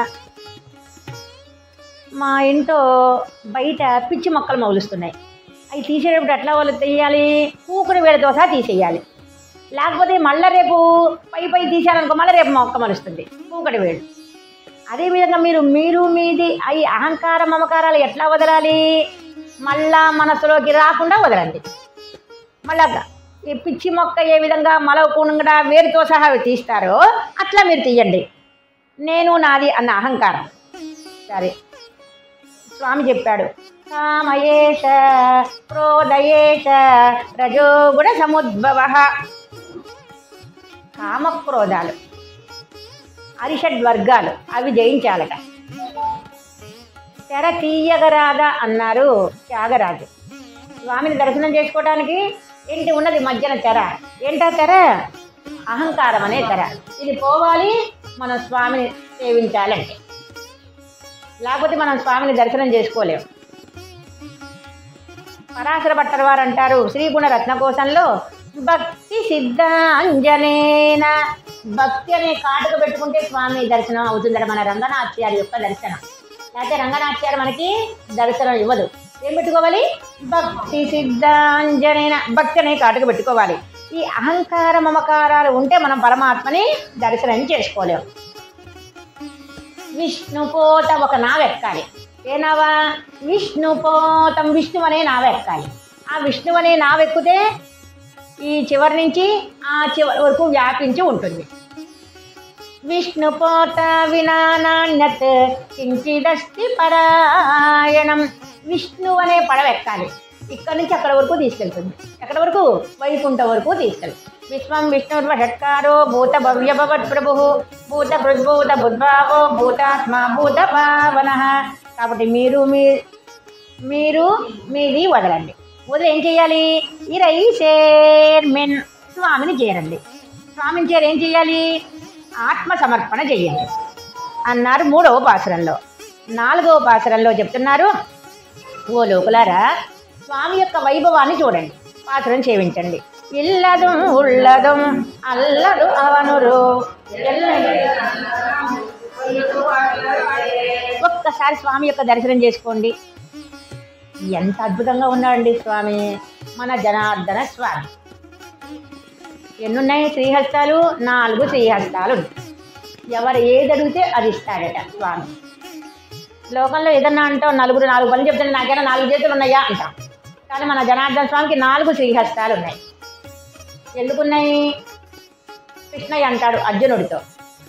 మా ఇంట్లో బయట పిచ్చి మొక్కలు మౌలుస్తున్నాయి అవి తీసేటప్పుడు ఎట్లా వాళ్ళు తీయాలి పూకుని వేళతో సహా తీసేయాలి లేకపోతే మళ్ళీ రేపు పై పై తీశారనుకో మళ్ళీ రేపు మొక్క మలుస్తుంది పూకటి వేడు అదేవిధంగా మీరు మీరు మీది అవి అహంకార మమకారాలు ఎట్లా వదలాలి మళ్ళా మనసులోకి రాకుండా వదలండి మళ్ళా ఈ పిచ్చి మొక్క ఏ విధంగా మలవకుండా వేరుతో సహా తీస్తారో అట్లా మీరు తీయండి నేను నాది అన్న అహంకారం సరే స్వామి చెప్పాడు కామయేష క్రోధయేష రజోగుణ సముద్భవ కామక్రోధాలు అరిషడ్ వర్గాలు అవి జయించాలట తెర తీయగరాదా అన్నారు త్యాగరాజు స్వామిని దర్శనం చేసుకోవడానికి ఏంటి ఉన్నది మధ్యన తెర ఏంటా తెర అహంకారం అనే తెర ఇది పోవాలి మనం స్వామిని సేవించాలంటే లేకపోతే మనం స్వామిని దర్శనం చేసుకోలేం పరాశర భట్టర్ వారు అంటారు శ్రీగుణ రత్నకోశంలో భక్తి సిద్ధాంజనేన భక్తి అనే కాటుక పెట్టుకుంటే స్వామి దర్శనం అవుతుందట మన రంగనాథ్యారి యొక్క దర్శనం లేకపోతే రంగనాథ్యారు మనకి దర్శనం ఇవ్వదు ఏం పెట్టుకోవాలి భక్తి సిద్ధాంజనేన భక్తి అనే కాటుక పెట్టుకోవాలి ఈ అహంకార మమకారాలు ఉంటే మనం పరమాత్మని దర్శనం చేసుకోలేం విష్ణుపోత ఒక నావ ఎక్కాలి ఏ నావ విష్ణుపోతం విష్ణు అనే నావ ఎక్కాలి ఆ విష్ణు అనే నావ ఎక్కితే ఈ చివరి నుంచి ఆ చివరి వరకు వ్యాపించి ఉంటుంది విష్ణుపోత వినా నాణ్యత్ కించిదస్తి పరాయణం విష్ణు అనే పడవ ఎక్కాలి ఇక్కడి నుంచి అక్కడ వరకు తీసుకెళ్తుంది ఎక్కడ వరకు వైకుంఠ వరకు తీసుకెళ్తుంది విశ్వం విష్ణుర్వ షట్కారో భూత భవ్య భవత్ ప్రభు భూత భృద్భూత బుద్భావో భూతాత్మ భూత భావన కాబట్టి మీరు మీ మీరు మీది వదలండి వదిలి ఏం చేయాలి ఇరై మెన్ స్వామిని చేరండి స్వామిని చేరి ఏం చేయాలి ఆత్మ సమర్పణ చెయ్యండి అన్నారు మూడవ పాసురంలో నాలుగవ పాసురంలో చెప్తున్నారు ఓ లోకులారా స్వామి యొక్క వైభవాన్ని చూడండి పాసురం చేయించండి ఇల్లదు ఉల్లదం అల్లదు అవనురు ఒక్కసారి స్వామి యొక్క దర్శనం చేసుకోండి ఎంత అద్భుతంగా ఉన్నాడండి స్వామి మన జనార్దన స్వామి ఎన్నున్నాయి శ్రీహస్తాలు నాలుగు శ్రీహస్తాలు ఉన్నాయి. ఎవరు ఏది అడిగితే అది ఇస్తాడట స్వామి లోకంలో ఏదన్నా అంటాం నలుగురు నాలుగు పనులు చెప్తుంటే నాకైనా నాలుగు చేతులు ఉన్నాయా అంటాం కానీ మన జనార్దన స్వామికి నాలుగు శ్రీహస్తాలు ఉన్నాయి ఎందుకున్నాయి కృష్ణయ్య అంటాడు అర్జునుడితో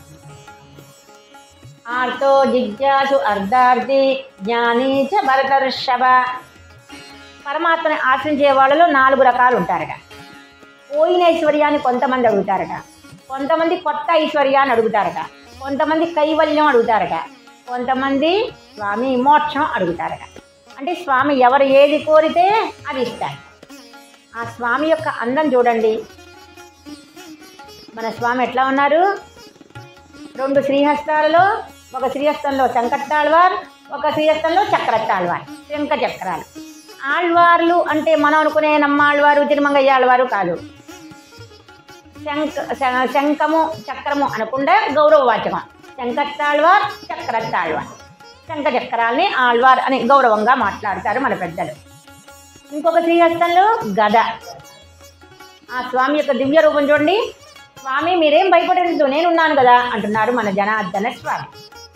ఆర్తో జిజ్ఞాసు అర్ధార్థి జ్ఞాని చ భరతర్షభ పరమాత్మని ఆశ్రయించే వాళ్ళలో నాలుగు రకాలు ఉంటారట పోయిన ఐశ్వర్యాన్ని కొంతమంది అడుగుతారట కొంతమంది కొత్త ఐశ్వర్యాన్ని అడుగుతారట కొంతమంది కైవల్యం అడుగుతారట కొంతమంది స్వామి మోక్షం అడుగుతారట అంటే స్వామి ఎవరు ఏది కోరితే అది ఇస్తారు ఆ స్వామి యొక్క అందం చూడండి మన స్వామి ఎట్లా ఉన్నారు రెండు శ్రీహస్తాలలో ఒక శ్రీహస్తంలో శంకట్టాళ్వార్ ఒక శ్రీహస్తంలో చక్రత్తాళ్వార్ శంఖ చక్రాలు ఆళ్వార్లు అంటే మనం అనుకునే నమ్మాళ్వారు తిరుమంగయ్య ఆళ్వారు కాదు శంఖ శ- శంఖము చక్రము అనకుండా గౌరవవాచకం శంఖత్తాళ్వార్ చక్రత్తాళ్వార్ శంఖ చక్రాల్ని ఆళ్వార్ అని గౌరవంగా మాట్లాడతారు మన పెద్దలు ఇంకొక శ్రీహస్తంలో గద ఆ స్వామి యొక్క దివ్య రూపం చూడండి స్వామి మీరేం భయపడలేదు నేనున్నాను కదా అంటున్నారు మన జనార్దన స్వామి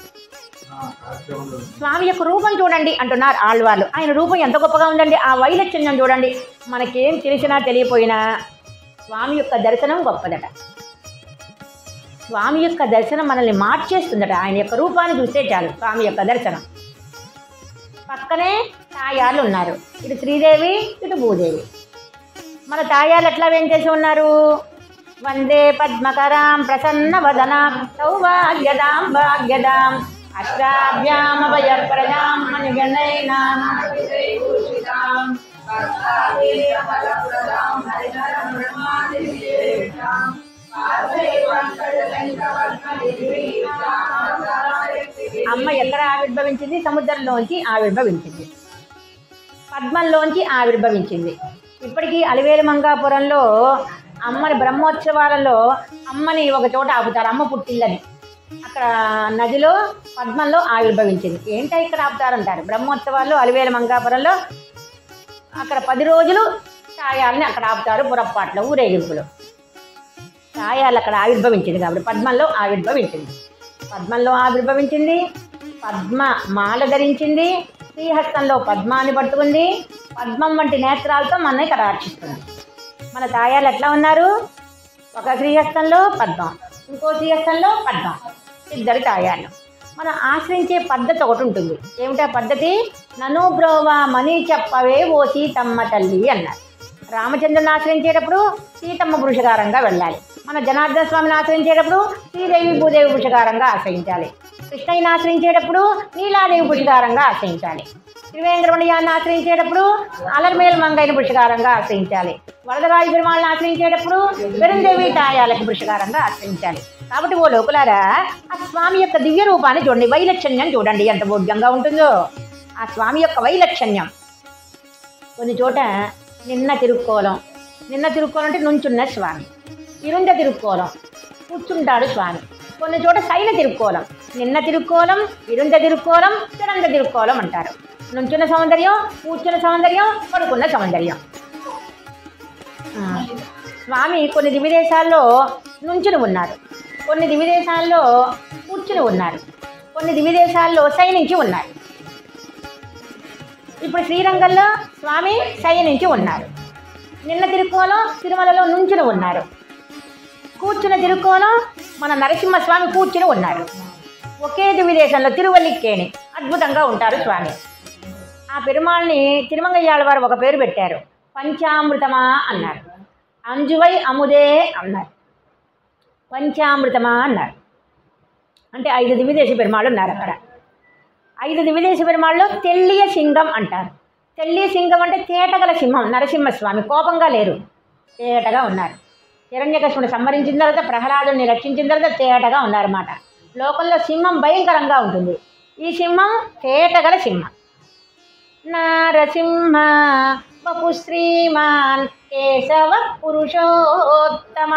స్వామి యొక్క రూపం చూడండి అంటున్నారు ఆళ్వార్లు ఆయన రూపం ఎంత గొప్పగా ఉందండి ఆ వైలక్షణ్యం చూడండి మనకేం తెలిసినా తెలియపోయినా స్వామి యొక్క దర్శనం గొప్పదట స్వామి యొక్క దర్శనం మనల్ని మార్చేస్తుందట ఆయన యొక్క రూపాన్ని చూస్తే చాలు స్వామి యొక్క దర్శనం పక్కనే తాయార్లు ఉన్నారు ఇటు శ్రీదేవి ఇటు భూదేవి మన తాయార్లు ఎట్లా వేంచేసి ఉన్నారు వందే పద్మకరాం ప్రసన్న వదనాం సౌభాగ్యదాం భాగ్యదాం అష్టాభ్యామభయప్రదాం మణిగణైనాం అమ్మ ఎక్కడ ఆవిర్భవించింది సముద్రంలోంచి ఆవిర్భవించింది పద్మంలోంచి ఆవిర్భవించింది ఇప్పటికీ అలివేలు మంగాపురంలో అమ్మని బ్రహ్మోత్సవాలలో అమ్మని ఒక చోట ఆపుతారు అమ్మ పుట్టిల్లని అక్కడ నదిలో పద్మంలో ఆవిర్భవించింది ఏంటో ఇక్కడ ఆపుతారంటారు బ్రహ్మోత్సవాల్లో అలివేలు మంగాపురంలో అక్కడ పది రోజులు ఛాయాల్ని అక్కడ ఆపుతారు పురప్పాట్లో ఊరేగింపులు ఛాయాలు అక్కడ ఆవిర్భవించింది కాబట్టి పద్మంలో ఆవిర్భవించింది పద్మంలో ఆవిర్భవించింది పద్మ మాల ధరించింది శ్రీహస్తంలో పద్మాన్ని పట్టుకుంది పద్మం వంటి నేత్రాలతో మన ఇక్కడ రక్షిస్తుంది మన తాయాలు ఎట్లా ఉన్నారు ఒక శ్రీహస్తంలో పద్మం ఇంకో శ్రీహస్తంలో పద్మం ఇద్దరు తాయాలు మనం ఆశ్రయించే పద్ధతి ఒకటి ఉంటుంది ఏమిటా పద్ధతి నను బ్రోవా మనీ చెప్పవే ఓ సీతమ్మ తల్లి అన్నారు రామచంద్రుని ఆశ్రయించేటప్పుడు సీతమ్మ పురుషకారంగా వెళ్ళాలి మన జనార్దన స్వామిని ఆశ్రయించేటప్పుడు శ్రీదేవి భూదేవి పురుషకారంగా ఆశ్రయించాలి కృష్ణయ్యని ఆశ్రయించేటప్పుడు నీలాదేవి పురుషకారంగా ఆశ్రయించాలి త్రివేంద్రమణియాన్ని ఆశ్రయించేటప్పుడు అలర్మేల్ మంగైన పురుషకారంగా ఆశ్రయించాలి వరదరాజు పెరుమాళ్ళని ఆశ్రయించేటప్పుడు పెరుందేవి తాయాలకు పురుషకారంగా ఆశ్రయించాలి కాబట్టి ఓ లోకులారా ఆ స్వామి యొక్క దివ్య రూపాన్ని చూడండి వైలక్షణ్యం చూడండి ఎంత భోగ్యంగా ఉంటుందో ఆ స్వామి యొక్క వైలక్షణ్యం కొన్ని చోట నిన్న తిరుక్కోలం నిన్న తిరుక్కోలం అంటే నుంచున్న స్వామి ఇరుంద తిరుక్కోలం కూర్చుంటాడు స్వామి కొన్ని చోట సైన తిరుక్కోలం నిన్న తిరుక్కోలం ఇరుంద తిరుక్కోలం తిరంద తిరుక్కోలం అంటారు నుంచున్న సౌందర్యం కూర్చున్న సౌందర్యం పడుకున్న సౌందర్యం ఆ, స్వామి కొన్ని దివిదేశాల్లో నుంచుని ఉన్నారు కొన్ని దివిదేశాల్లో కూర్చుని ఉన్నారు కొన్ని దివిదేశాల్లో సైనించి ఉన్నారు ఇప్పుడు శ్రీరంగంలో స్వామి శయనించి ఉన్నారు నిన్న తిరుక్కోలం తిరుమలలో నుంచుని ఉన్నారు కూర్చున్న తిరుక్కోలం మన నరసింహస్వామి కూర్చుని ఉన్నారు ఒకే విదేశంలో తిరువల్లికేణి అద్భుతంగా ఉంటారు స్వామి ఆ పెరుమాళ్ళని తిరుమంగయ్యాళ్ళ వారు ఒక పేరు పెట్టారు పంచామృతమా అన్నారు అంజువై అముదే అన్నారు పంచామృతమా అన్నారు అంటే ఐదు దివిదేశ పెరుమాళ్ళు ఉన్నారు అక్కడ ఐదు దివిదేశ పెరుమాళ్ళు తెల్లియ సింగం అంటారు తెల్లియ సింగం అంటే తేటగల సింహం నరసింహస్వామి కోపంగా లేరు తేటగా ఉన్నారు హిరణ్యకశిపుని సంహరించిన తర్వాత ప్రహ్లాదుని రక్షించిన తర్వాత తేటగా ఉన్నారన్నమాట లోకంలో సింహం భయంకరంగా ఉంటుంది ఈ సింహం తేటగల సింహం నారసింహ వపు శ్రీమాన్ కేశవ పురుషోత్తమ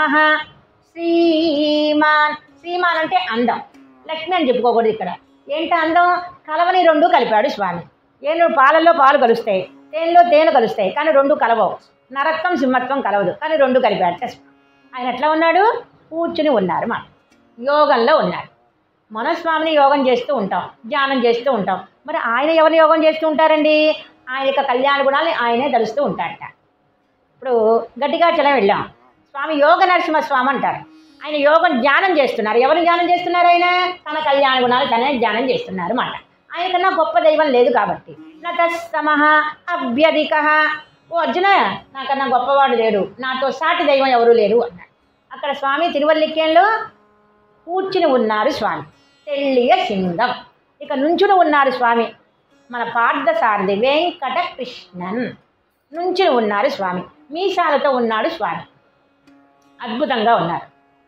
శ్రీమాన్ శ్రీమాన్ అంటే అందం లక్ష్మి అని చెప్పుకోకూడదు ఇక్కడ ఏంటి అందం కలవని రెండు కలిపాడు స్వామి ఏను పాలల్లో పాలు కలుస్తాయి తేనెలో తేనె కలుస్తాయి కానీ రెండు కలవవు నరత్వం సింహత్వం కలవదు కానీ రెండు కలిపాడు ఆయన ఎట్లా ఉన్నాడు కూర్చుని ఉన్నారు మన యోగంలో ఉన్నారు మన స్వామిని యోగం చేస్తూ ఉంటాం ధ్యానం చేస్తూ ఉంటాం మరి ఆయన ఎవరిని యోగం చేస్తూ ఉంటారండి ఆయన యొక్క కళ్యాణ గుణాన్ని ఆయనే తలుస్తూ ఉంటారట ఇప్పుడు గట్టిగా చలం వెళ్ళాం స్వామి యోగ నరసింహ స్వామి అంటారు ఆయన యోగం ధ్యానం చేస్తున్నారు ఎవరు ధ్యానం చేస్తున్నారు ఆయన తన కళ్యాణ గుణాలు తనే ధ్యానం చేస్తున్నారు అన్నమాట ఆయన కన్నా గొప్ప దైవం లేదు కాబట్టి నతస్తమః అభ్యధిక ఓ అర్జున నాకన్నా గొప్పవాడు లేడు నాతో సాటి దైవం ఎవరు లేరు అన్నాడు అక్కడ స్వామి తిరువల్లిక్యంలో కూర్చుని ఉన్నారు స్వామి తెల్లియ సింగం ఇక నుంచుని ఉన్నారు స్వామి మన పార్థసారథి వెంకట కృష్ణన్ నుంచుని ఉన్నారు స్వామి మీసాలతో ఉన్నాడు స్వామి అద్భుతంగా ఉన్నారు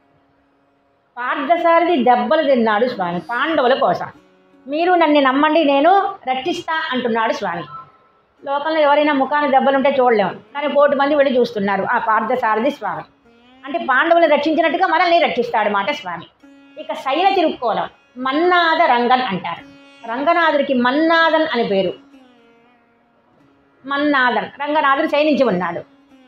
పార్థసారథి దెబ్బలు తిన్నాడు స్వామి పాండవుల కోసం మీరు నన్ను నమ్మండి నేను రక్షిస్తా అంటున్నాడు స్వామి లోకంలో ఎవరైనా ముఖాన దెబ్బలుంటే చూడలేము కానీ కోటి మంది వెళ్ళి చూస్తున్నారు ఆ పార్థసారథి స్వామి అంటే పాండవులను రక్షించినట్టుగా మనల్ని రక్షిస్తాడు మాట స్వామి ఇక శైల తిరుక్కోలం మన్నాద రంగన్ అంటారు రంగనాథుడికి మన్నాదన్ అని పేరు మన్నాదన్ రంగనాథుడు శయనించి ఉన్నాడు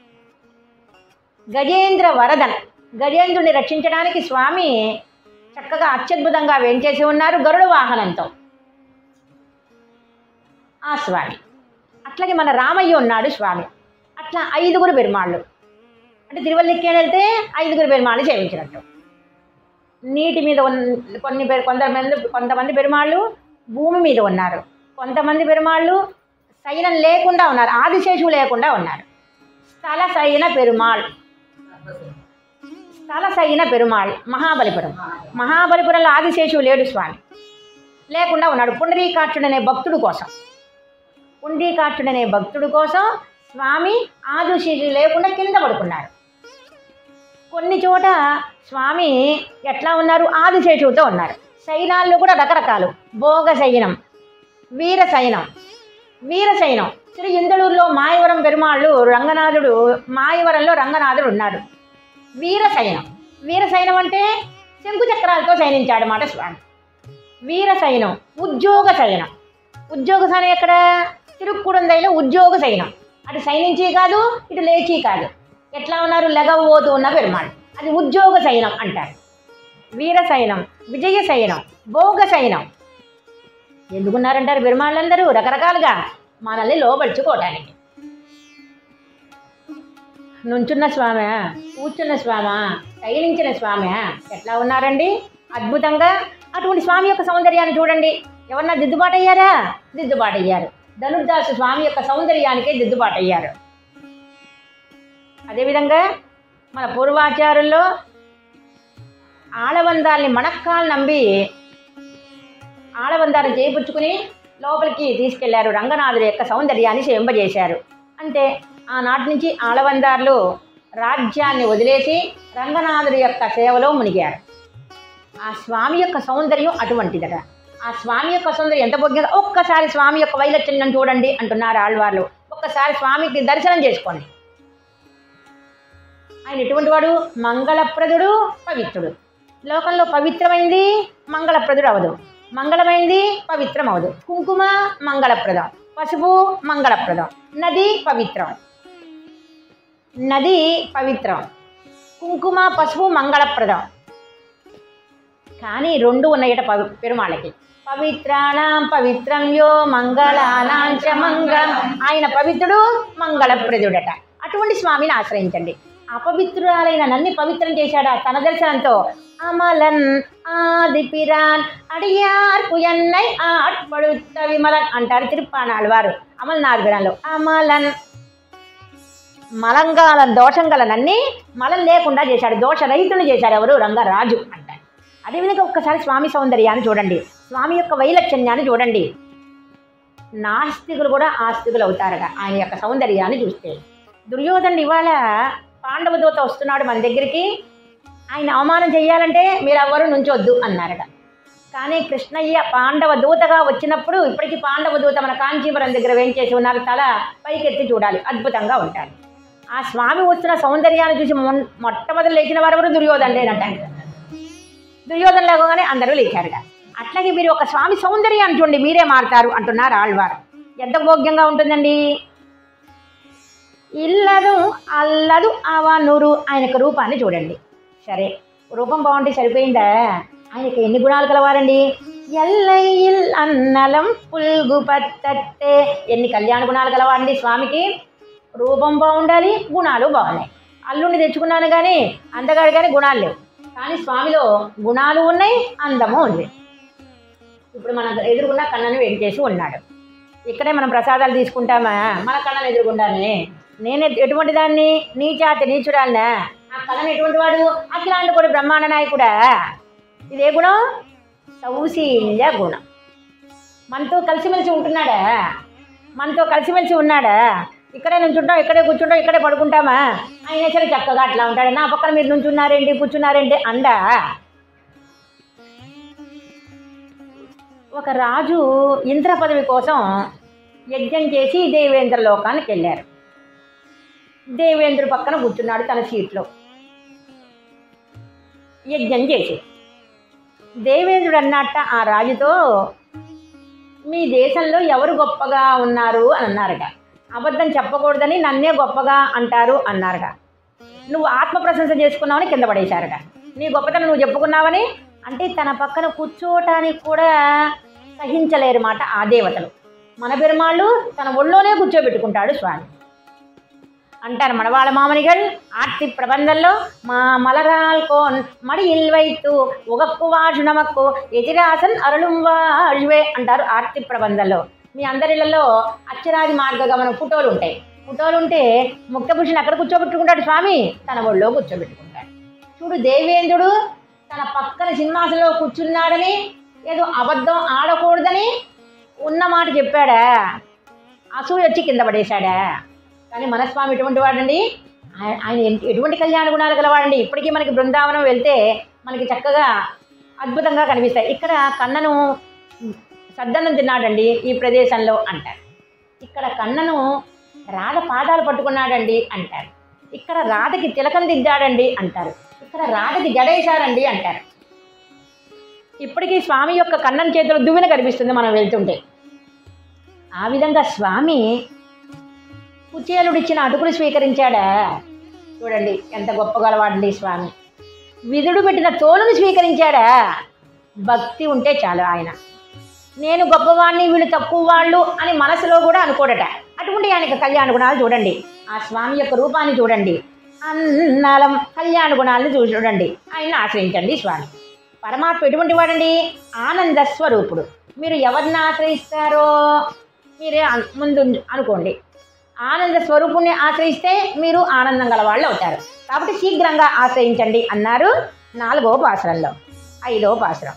గజేంద్ర వరదన్ గజేంద్రుని రక్షించడానికి స్వామి చక్కగా అత్యద్భుతంగా వేంచేసి ఉన్నారు గరుడ వాహనంతో ఆ స్వామి అట్లాగే మన రామయ్య ఉన్నాడు స్వామి అట్లా ఐదుగురు పెరుమాళ్ళు అంటే తిరువల్లికేని వెళ్తే ఐదుగురు పెరుమాళ్ళు సేవించినట్టు నీటి మీద ఉన్న కొన్ని పేరు కొంతమంది కొంతమంది పెరుమాళ్ళు భూమి మీద ఉన్నారు కొంతమంది పెరుమాళ్ళు శయనం లేకుండా ఉన్నారు ఆదిశేషువు లేకుండా ఉన్నారు స్థల శయన పెరుమాళ్ స్థల శయన పెరుమాళ్ మహాబలిపురం మహాబలిపురంలో ఆదిశేషువు లేడు స్వామి లేకుండా ఉన్నాడు పుండరీకాక్షుడు అనే భక్తుడు కోసం పుండరీకాక్షుడు అనే భక్తుడు కోసం స్వామి ఆదిశేషువు లేకుండా కింద పడుకున్నారు కొన్ని చోట స్వామి ఎట్లా ఉన్నారు ఆదిశేషువుతో ఉన్నారు శైనాల్లో కూడా రకరకాలు భోగ శయనం వీర శయనం వీర శయనం శ్రీ ఇందలూరులో మాయవరం పెరుమాళ్ళు రంగనాథుడు మాయవరంలో రంగనాథుడు ఉన్నాడు వీర శయనం వీర శయనం అంటే శంకు చక్రాలతో శయనించాడు మాట స్వామి వీర శయనం ఉద్యోగ శయనం ఉద్యోగ శయనం ఎక్కడ తిరుక్కుడందైలో ఉద్యోగ శయనం అటు శయనించి కాదు ఇటు లేచి కాదు ఎట్లా ఉన్నారు లెగవబోతూ ఉన్న పెరుమాళ్ళు అది ఉద్యోగ శయనం అంటారు వీర శయనం విజయ శయనం భోగ శయనం ఎందుకున్నారంటారు పెరుమాళ్ళందరూ రకరకాలుగా మనల్ని లోపరుచుకోవటానికి నుంచున్న స్వామి కూర్చున్న స్వామి శయనించిన స్వామి ఎట్లా ఉన్నారండి అద్భుతంగా అటువంటి స్వామి యొక్క సౌందర్యాన్ని చూడండి ఎవరన్నా దిద్దుబాటు అయ్యారా దిద్దుబాటు అయ్యారు ధనుర్దాసు స్వామి యొక్క సౌందర్యానికే దిద్దుబాటు అయ్యారు అదేవిధంగా మన పూర్వాచారుల్లో ఆడవందాల్ని మణక్కాలు నంబి ఆడవందాన్ని చేపుచ్చుకుని లోపలికి తీసుకెళ్లారు రంగనాథుడి యొక్క సౌందర్యాన్ని చేంపజేశారు అంతే ఆనాటి నుంచి ఆడవందార్లు రాజ్యాన్ని వదిలేసి రంగనాథుడి యొక్క సేవలో మునిగారు ఆ స్వామి యొక్క సౌందర్యం అటువంటిదట ఆ స్వామి యొక్క సౌందర్యం ఎంత బొగ్గిగా ఒక్కసారి స్వామి యొక్క వైలక్షణ్యం చూడండి అంటున్నారు ఆళ్వార్లు ఒక్కసారి స్వామికి దర్శనం చేసుకోండి ఆయన ఎటువంటి వాడు మంగళప్రదుడు పవిత్రుడు లోకంలో పవిత్రమైంది మంగళప్రదుడు అవదు మంగళమైంది పవిత్రం అవదు కుంకుమ మంగళప్రదం పసుపు మంగళప్రదం నది పవిత్రం నది పవిత్రం కుంకుమ పసుపు మంగళప్రదం కానీ రెండు ఉన్నాయట పవి పెరుమాళ్ళకి పవిత్రాణం పవిత్రం యో మంగళానాంచ మంగళం ఆయన పవిత్రుడు మంగళప్రదుడట అటువంటి స్వామిని ఆశ్రయించండి అపవిత్రురాలైన నన్ని పవిత్రం చేశాడా తన దర్శనంతో అమలన్ ఆదిపిరాన్ అడియార్ పుయన్నై ఆట్పడుత విమలన్ అంటారు తిరుప్పాణాలు వారు అమల్ నాగరంలో అమలన్ మలంగాల దోషం గలనన్నీ మలం లేకుండా చేశాడు దోషరహితుని చేశాడు ఎవరు రంగరాజు అంటారు అదేవిధంగా ఒక్కసారి స్వామి సౌందర్యాన్ని చూడండి స్వామి యొక్క వైలక్షణ్యాన్ని చూడండి నాస్తికులు కూడా ఆస్తికులు అవుతారుగా ఆయన యొక్క సౌందర్యాన్ని చూస్తే దుర్యోధనుడు ఇవాళ పాండవ దూత వస్తున్నాడు మన దగ్గరికి ఆయన అవమానం చేయాలంటే మీరు ఎవ్వరు నుంచొద్దు అన్నారట కానీ కృష్ణయ్య పాండవ దూతగా వచ్చినప్పుడు ఇప్పటికీ పాండవ దూత మన కాంచీపురం దగ్గర వేంచేసి ఉన్నారు తల పైకెత్తి చూడాలి అద్భుతంగా ఉంటారు ఆ స్వామి వస్తున్న సౌందర్యాన్ని చూసి మొన్- మొట్టమొదటి లేచిన వారు ఎవరు దుర్యోధనుడేనంట దుర్యోధన లేవగానే అందరూ లేచారుగా అట్లాగే మీరు ఒక స్వామి సౌందర్యాన్ని చూడండి మీరే మారుతారు అంటున్నారు ఆళ్వారు ఎంత భోగ్యంగా ఉంటుందండి ఇల్లదు అల్లదు అవనురు ఆయన యొక్క రూపాన్ని చూడండి సరే రూపం బాగుంటే సరిపోయిందా ఆయనకి ఎన్ని గుణాలు కలవారండి ఎల్లయిల్ అన్నలం పుల్గు పత్తట్టే ఎన్ని కళ్యాణ గుణాలు కలవారండి స్వామికి రూపం బాగుండాలి గుణాలు బాగున్నాయి అల్లుడిని తెచ్చుకున్నాను కానీ అందగాడు కానీ గుణాలు లేవు కానీ స్వామిలో గుణాలు ఉన్నాయి అందము ఉంది ఇప్పుడు మన ఎదురుకున్న కన్నను వెంకేసి ఉన్నాడు ఇక్కడే మనం ప్రసాదాలు తీసుకుంటామా మన కళ్ళను ఎదురుకుంటానే నేను ఎట్- ఎటువంటి దాన్ని నీచాతి నీచుడాలనా ఆ కళను ఎటువంటి వాడు అఖిలాంటి కూడా బ్రహ్మాండ నాయకుడా ఇదే గుణం సౌశీల్య గుణం మనతో కలిసిమెలిసి ఉంటున్నాడా మనతో కలిసిమెలిసి ఉన్నాడా ఇక్కడే నుంచుంటాం ఇక్కడే కూర్చుంటాం ఇక్కడే పడుకుంటామా అయినా సరే చక్కగా అట్లా ఉంటాడు నా పక్కన మీరు నుంచున్నారేంటి కూర్చున్నారేంటి అండా ఒక రాజు ఇంద్ర పదవి కోసం యజ్ఞం చేసి దేవేంద్ర లోకానికి వెళ్ళారు దేవేంద్రుడు పక్కన కూర్చున్నాడు తన సీట్లో యజ్ఞం చేసి దేవేంద్రుడు అన్నట్ట ఆ రాజుతో మీ దేశంలో ఎవరు గొప్పగా ఉన్నారు అని అన్నారట అబద్ధం చెప్పకూడదని నన్నే గొప్పగా అంటారు అన్నారట నువ్వు ఆత్మ ప్రశంస చేసుకున్నావని కింద పడేశారట నీ గొప్పతనం నువ్వు చెప్పుకున్నావని అంటే తన పక్కన కూర్చోవటానికి కూడా సహించలేరు మాట ఆ దేవతలు మన పెరుమాళ్ళు తన ఒళ్ళోనే కూర్చోబెట్టుకుంటాడు స్వామి అంటారు మనవాళ్ళ మామనిகள் ஆர்த்தி பிரபந்தல்லோ மா மலரால் கோன் மடியில் வைத்து உகப்பு వాజు నమక్కు ఎదిరాసన్ అరుళుం వాళ్వే అంటారు ఆర్తి ప్రబంధంలో మీ అందరిలలో అక్షరాది మార్గగమనం ఫోటోలు ఉంటాయి ఫోటోలు ఉంటే ముక్తభూషణ్ ఎక్కడ కూర్చోబెట్టుకుంటాడు స్వామి తన ఒళ్ళో కూర్చోబెట్టుకుంటాడు చూడు దేవేంద్రుడు తన పక్కన సింహాసనంలో కూర్చున్నాడని ఏదో అబద్ధం ఆడకూడదని ఉన్న మాట చెప్పాడా అసూయ వచ్చి కింద పడేశాడా కానీ మన స్వామి ఎటువంటి వాడండి ఆయ- ఆయన ఎన్- ఎటువంటి కళ్యాణ గుణాలు గలవాడండి ఇప్పటికీ మనకి బృందావనం వెళ్తే మనకి చక్కగా అద్భుతంగా కనిపిస్తాయి ఇక్కడ కన్నను సద్దన్నం తిన్నాడండి ఈ ప్రదేశంలో అంటారు ఇక్కడ కన్నను రాధ పాదాలు పట్టుకున్నాడండి అంటారు ఇక్కడ రాధకి తిలకం దిద్దాడండి అంటారు ఇక్కడ రాధకి జడేశారండి అంటారు ఇప్పటికీ స్వామి యొక్క కన్నం చేతిలో దువ్వెన కనిపిస్తుంది మనం వెళ్తుంటే ఆ విధంగా స్వామి కుచేలుడిచ్చిన అటుకులు స్వీకరించాడా చూడండి ఎంత గొప్పగలవాడండి స్వామి విధుడు పెట్టిన తోలును స్వీకరించాడా భక్తి ఉంటే చాలు ఆయన నేను గొప్పవాణ్ణి వీళ్ళు తక్కువ వాళ్ళు అని మనసులో కూడా అనుకోడట అటువంటి ఆయనకి కళ్యాణ గుణాలు చూడండి ఆ స్వామి యొక్క రూపాన్ని చూడండి అన్నలం కళ్యాణ గుణాలను చూ- చూడండి ఆయన ఆశ్రయించండి స్వామి పరమాత్మ ఎటువంటి వాడండి ఆనంద స్వరూపుడు మీరు ఎవరిని ఆశ్రయిస్తారో మీరే అన్- ముందు అనుకోండి ఆనంద స్వరూపుణ్ణి ఆశ్రయిస్తే మీరు ఆనందం గల వాళ్ళు అవుతారు కాబట్టి శీఘ్రంగా ఆశ్రయించండి అన్నారు నాలుగవ పాసరంలో ఐదవ పాసరం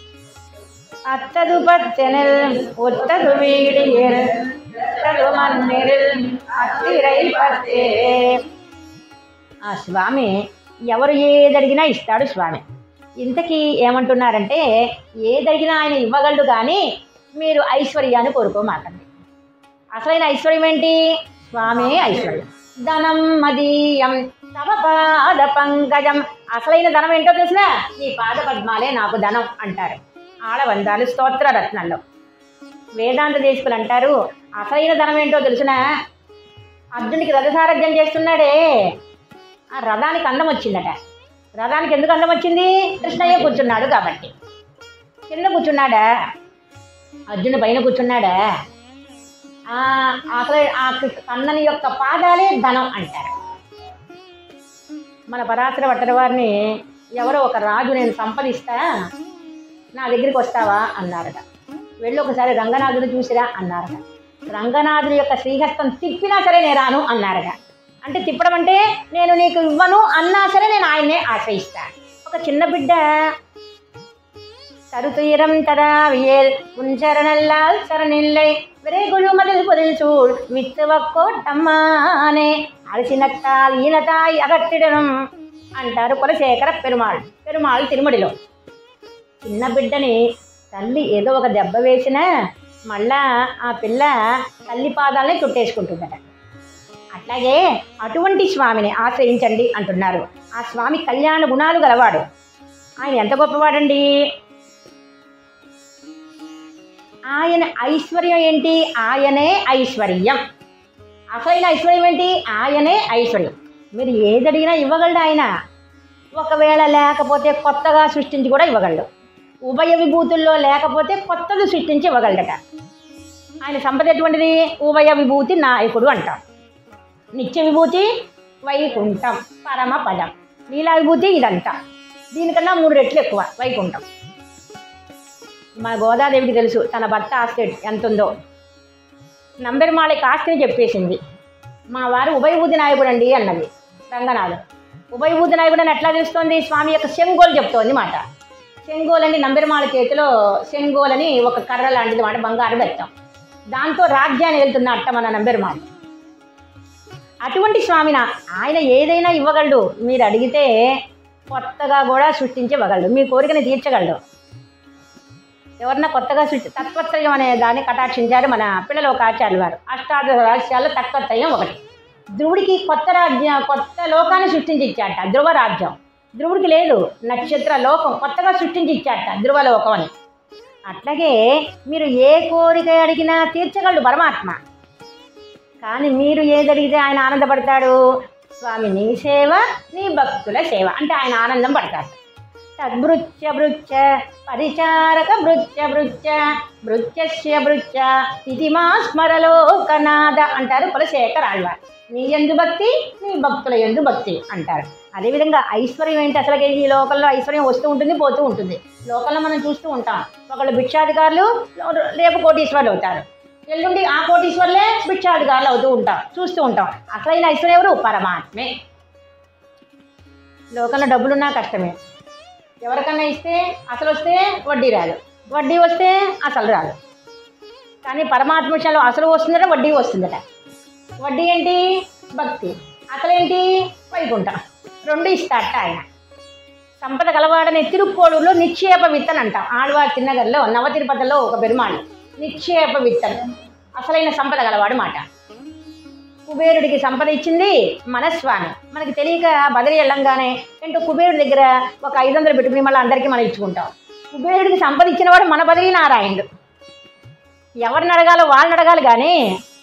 அத்தது பத்தெனில் ஒத்தது வீடியல் அத்தது மண்ணில் అత్తిరై పత్తే ఆ స్వామి ఎవరు ఏదడిగినా ఇస్తాడు స్వామి ఇంతకీ ఏమంటున్నారంటే ఏదడిగినా ఆయన ఇవ్వగలడు కానీ మీరు ఐశ్వర్యాన్ని కోరుకోమాకండి అసలైన ఐశ్వర్యం ఏంటి స్వామి ఐశ్వర్యం ధనం మదీయం తవ పాద పంకజం అసలైన ధనం ఏంటో తెలిసిన నీ పాద పద్మాలే నాకు ధనం అంటారు ఆడవందాలు స్తోత్ర రత్నంలో వేదాంత దేశకులు అంటారు అసలైన ధనం ఏంటో తెలిసిన అర్జునికి రథసారథ్యం చేస్తున్నాడే ఆ రథానికి అందం వచ్చిందట రథానికి ఎందుకు అందం వచ్చింది కృష్ణయ్య కూర్చున్నాడు కాబట్టి కింద కూర్చున్నాడా అర్జునుడు పైన కూర్చున్నాడా ఆ అసలు ఆ కన్నని యొక్క పాదాలే ధనం అంటారు మన పరాశర భట్టర్ వారిని ఎవరో ఒక రాజు నేను సంపదిస్తా నా దగ్గరికి వస్తావా అన్నారట వెళ్ళి ఒకసారి రంగనాథుని చూసిరా అన్నారట రంగనాథుని యొక్క శ్రీహస్తం తిప్పినా సరే నేను రాను అన్నారట అంటే తిప్పడం అంటే నేను నీకు ఇవ్వను అన్నా సరే నేను ఆయన్నే ఆశ్రయిస్తా ఒక చిన్న బిడ్డ கருத்துயிரம் தராவியல் உன் சரணல்லால் சரணில்லை விரைகுழுமதில் பொதில் சூழ் విత్తువక్కోటమ్మానే అలసినట్టాల్ ఈనతాయి అగట్టిడనం అంటారు కులశేఖర పెరుమాళ్ పెరుమాళ్ తిరుమడిలో చిన్న బిడ్డని తల్లి ఏదో ఒక దెబ్బ వేసినా మళ్ళా ఆ పిల్ల తల్లి పాదాలని చుట్టేసుకుంటుందట అట్లాగే అటువంటి స్వామిని ఆశ్రయించండి అంటున్నారు ఆ స్వామి కళ్యాణ గుణాలు గలవాడు ఆయన ఎంత గొప్పవాడండి ఆయన ఐశ్వర్యం ఏంటి ఆయనే ఐశ్వర్యం అసలైన ఐశ్వర్యం ఏంటి ఆయనే ఐశ్వర్యం మీరు ఏది అడిగినా ఇవ్వగలడు ఆయన ఒకవేళ లేకపోతే కొత్తగా సృష్టించి కూడా ఇవ్వగలడు ఉభయ విభూతుల్లో లేకపోతే కొత్తది సృష్టించి ఇవ్వగలడట ఆయన సంపద ఎటువంటిది ఉభయ విభూతి నాయకుడు అంటాం నిత్య విభూతి వైకుంఠం పరమ పదం లీలా విభూతి ఇదంతా దీనికన్నా మూడు రెట్లు ఎక్కువ వైకుంఠం మా గోదాదేవికి తెలుసు తన భర్త ఆస్తి ఎంత ఉందో నంబెరమాళకి ఆస్తిని చెప్పేసింది మా వారు ఉభయభూతి నాయకుడు అండి అన్నది రంగనాథ్ ఉభయభూతి నాయకుడు అని ఎట్లా తెలుస్తోంది స్వామి యొక్క శంగోలు చెప్తోంది మాట శంగోల్ అని నంబెరమాళ చేతిలో శంగోల్ అని ఒక కర్ర లాంటిది మాట బంగారు బెత్తం దాంతో రాజ్యాన్ని వెళ్తున్న అట్ట మన నంబెరమాళ అటువంటి స్వామిన ఆయన ఏదైనా ఇవ్వగలడు మీరు అడిగితే కొత్తగా కూడా సృష్టించగలడు మీ కోరికని తీర్చగలడు ఎవరన్నా కొత్తగా సృష్టి తత్వత్రయం అనే దాన్ని కటాక్షించారు మన పిల్లల ఒక ఆచార్యులు వారు అష్టాదశ రహస్యాల్లో తత్వత్రయం ఒకటి ధ్రువుడికి కొత్త రాజ్యం కొత్త లోకాన్ని సృష్టించి ఇచ్చాట ధ్రువ రాజ్యం ధ్రువుడికి లేదు నక్షత్ర లోకం కొత్తగా సృష్టించి ఇచ్చాట ధ్రువ లోకం అని అట్లాగే మీరు ఏ కోరిక అడిగినా తీర్చగలడు పరమాత్మ కానీ మీరు ఏది అడిగితే ఆయన ఆనందపడతాడు స్వామి నీ సేవ నీ భక్తుల సేవ అంటే ఆయన ఆనందం పడతాడు తద్భృత్య భృత్య పరిచారక భృత్య భృత్య భృత్యస్య భృత్య ఇది మా స్మరలోకనాథ అంటారు కులశేఖర్ ఆళ్వార్ నీ ఎందు భక్తి నీ భక్తుల ఎందు భక్తి అంటారు అదేవిధంగా ఐశ్వర్యం ఏంటి అసలు ఈ లోకంలో ఐశ్వర్యం వస్తూ ఉంటుంది పోతూ ఉంటుంది లోకంలో మనం చూస్తూ ఉంటాం ఒకళ్ళు భిక్షాధికారులు రేపు కోటీశ్వర్లు అవుతారు ఎల్లుండి ఆ కోటీశ్వర్లే భిక్షాధికారులు అవుతూ ఉంటాం చూస్తూ ఉంటాం అసలైన ఐశ్వర్యం ఎవరు పరమాత్మే లోకంలో డబ్బులున్నా కష్టమే ఎవరికన్నా ఇస్తే అసలు వస్తే వడ్డీ రాదు వడ్డీ వస్తే అసలు రాదు కానీ పరమాత్మ విషయంలో అసలు వస్తుందట వడ్డీ వస్తుందట వడ్డీ ఏంటి భక్తి అసలేంటి వైకుంఠం రెండు ఇస్తాడట ఆయన సంపద గలవాడని తిరుక్కోడూరులో నిక్షేప విత్తన్ అంటాం ఆళ్వార్ తిన్నగర్లో నవ తిరుపతిలో ఒక పెరుమాళ్ నిక్షేప విత్తన్ అసలైన సంపద గలవాడు మాట కుబేరుడికి సంపద ఇచ్చింది మనస్వామి మనకి తెలియక బదిలీ వెళ్ళంగానే ఏంటో కుబేరుడి దగ్గర ఒక ఐదు వందలు పెట్టుకుని మళ్ళీ అందరికీ మనం ఇచ్చుకుంటాం కుబేరుడికి సంపద ఇచ్చినవాడు మన బదిలీ నారాయణుడు ఎవరిని అడగాలో వాళ్ళని అడగాలి కానీ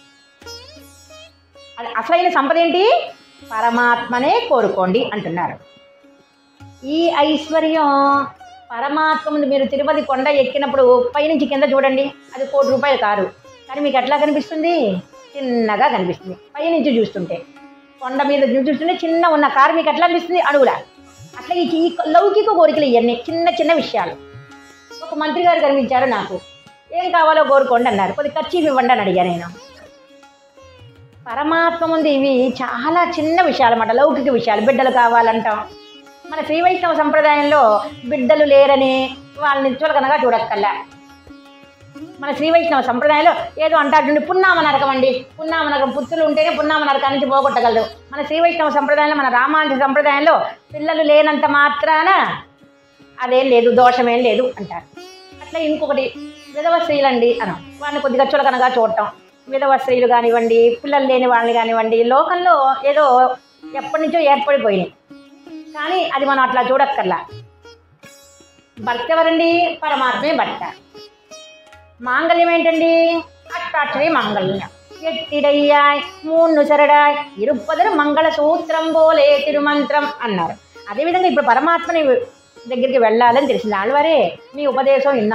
అది అసలైన సంపద ఏంటి పరమాత్మనే కోరుకోండి అంటున్నారు ఈ ఐశ్వర్యం పరమాత్మ ముందు మీరు తిరుపతి కొండ ఎక్కినప్పుడు పైనుంచి కింద చూడండి అది కోటి రూపాయలు కారు కానీ మీకు ఎట్లా కనిపిస్తుంది చిన్నగా కనిపిస్తుంది పైనుంచి చూస్తుంటే కొండ మీద చూస్తుంటే చిన్న ఉన్న కారు మీకు ఎట్లా అనిపిస్తుంది అడుగులా అట్లా ఈ ఈ లౌకిక కోరికలు ఇవన్నీ చిన్న చిన్న విషయాలు ఒక మంత్రి గారు కనిపించారు నాకు ఏం కావాలో కోరుకోండి అన్నారు కొద్ది ఖర్చు ఇవ్వండి అని అడిగా నేను పరమాత్మ ముందు ఇవి చాలా చిన్న విషయాలు అన్నమాట లౌకిక విషయాలు బిడ్డలు కావాలంటాం మన శ్రీ వైష్ణవ సంప్రదాయంలో బిడ్డలు లేరని వాళ్ళని చులకనగా చూడక్కల్లా మన శ్రీ వైష్ణవ సంప్రదాయంలో ఏదో అంటాడు పున్నామ నరకం అండి పున్నామ నరకం పుత్రులు ఉంటేనే పున్నామ నరకం నుంచి పోగొట్టగలరు మన శ్రీ వైష్ణవ సంప్రదాయంలో మన రామాంజ సంప్రదాయంలో పిల్లలు లేనంత మాత్రాన అదేం లేదు దోషమేం లేదు అంటారు అట్లా ఇంకొకటి విధవ స్త్రీలండి అనం వాళ్ళని కొద్దిగా చులకనగా చూడటం విధవ స్త్రీలు కానివ్వండి పిల్లలు లేని వాళ్ళని కానివ్వండి లోకంలో ఏదో ఎప్పటి నుంచో ఏర్పడిపోయినాయి కానీ అది మనం అట్లా చూడక్కర్లా భర్త ఎవరండి పరమాత్మే భర్త మాంగళ్యం ఏంటండి అష్టాక్షరి మాంగళ్యం ఎట్టిడయ్యాయ్ మూన్ను సరడాయ్ ఇరుప్పదరు మంగళ సూత్రం పోలే తిరుమంత్రం అన్నారు అదేవిధంగా ఇప్పుడు పరమాత్మని దగ్గరికి వెళ్ళాలని తెలిసింది ఆళ్ళవారే మీ ఉపదేశం విన్నా